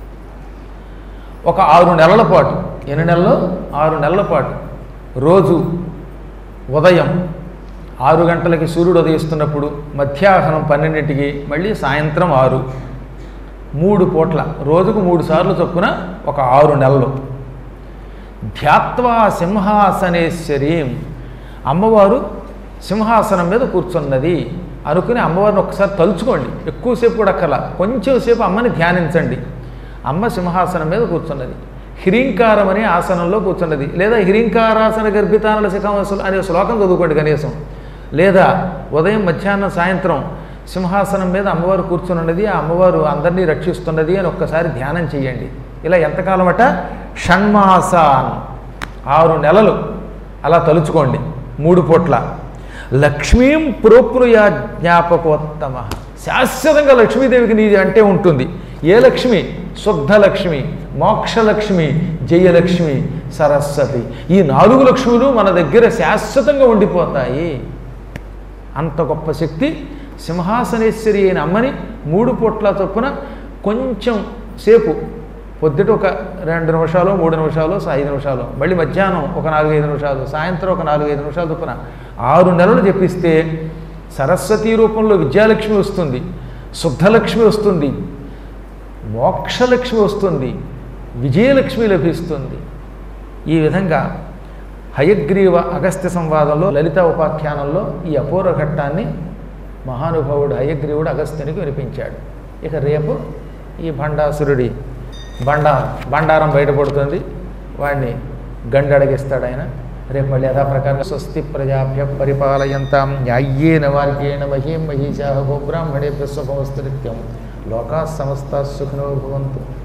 ఒక ఆరు నెలల పాటు ఎన్ని నెలలు ఆరు నెలల పాటు రోజు ఉదయం ఆరు గంటలకి సూర్యుడు ఉదయిస్తున్నప్పుడు మధ్యాహ్నం పన్నెండింటికి మళ్ళీ సాయంత్రం ఆరు మూడు పూట్ల రోజుకు మూడు సార్లు చొప్పున ఒక ఆరు నెలలు ధ్యాత్వా సింహాసనేశ్వరీం అమ్మవారు సింహాసనం మీద కూర్చున్నది అనుకుని అమ్మవారిని ఒకసారి తలుచుకోండి ఎక్కువసేపు కూడా అక్కర్లా కొంచెం సేపు అమ్మని ధ్యానించండి అమ్మ సింహాసనం మీద కూర్చున్నది హ్రీంకారం అనే ఆసనంలో కూర్చున్నది లేదా హ్రీంకారాసన గర్భితానల శిఖామసులు అనే శ్లోకం చదువుకోండి కనీసం లేదా ఉదయం మధ్యాహ్నం సాయంత్రం సింహాసనం మీద అమ్మవారు కూర్చున్నది ఆ అమ్మవారు అందరినీ రక్షిస్తున్నది అని ఒక్కసారి ధ్యానం చేయండి ఇలా ఎంతకాలం అట షణ్మాసాన్ ఆరు నెలలు అలా తలుచుకోండి మూడు పూట్ల లక్ష్మీం ప్రోప్నుయా జ్ఞాపకోత్తమ శాశ్వతంగా లక్ష్మీదేవికి నీది అంటే ఉంటుంది ఏ లక్ష్మి శుద్ధ లక్ష్మి మోక్షలక్ష్మి జయలక్ష్మి సరస్వతి ఈ నాలుగు లక్ష్ములు మన దగ్గర శాశ్వతంగా ఉండిపోతాయి అంత గొప్ప శక్తి సింహాసనేశ్వరి అయిన అమ్మని మూడు పూట్ల చొప్పున కొంచెం సేపు పొద్దుట ఒక రెండు నిమిషాలు మూడు నిమిషాలు ఐదు నిమిషాలు మళ్ళీ మధ్యాహ్నం ఒక నాలుగైదు నిమిషాలు సాయంత్రం ఒక నాలుగైదు నిమిషాలు చొప్పున ఆరు నెలలు చెప్పిస్తే సరస్వతీ రూపంలో విద్యాలక్ష్మి వస్తుంది శుద్ధలక్ష్మి వస్తుంది మోక్షలక్ష్మి వస్తుంది విజయలక్ష్మి లభిస్తుంది ఈ విధంగా హయగ్రీవ అగస్త్య సంవాదంలో లలిత ఉపాఖ్యానంలో ఈ అపూర్వ ఘట్టాన్ని మహానుభావుడు హయగ్రీవుడు అగస్త్యునికి వినిపించాడు ఇక రేపు ఈ భండాసురుడి బండారం బండారం బయటపడుతుంది వాడిని గండి అడిగిస్తాడు ఆయన రేపు మళ్ళీ యథాప్రకారం స్వస్తి ప్రజాభ్య పరిపాలయంతాం న్యాయ్యేన వార్గేణ మహీం మహీషా గోబ్రాహ్మణేభ్య స్వభవస్తు నిత్యం లోకా సమస్త సుఖినో భవంతు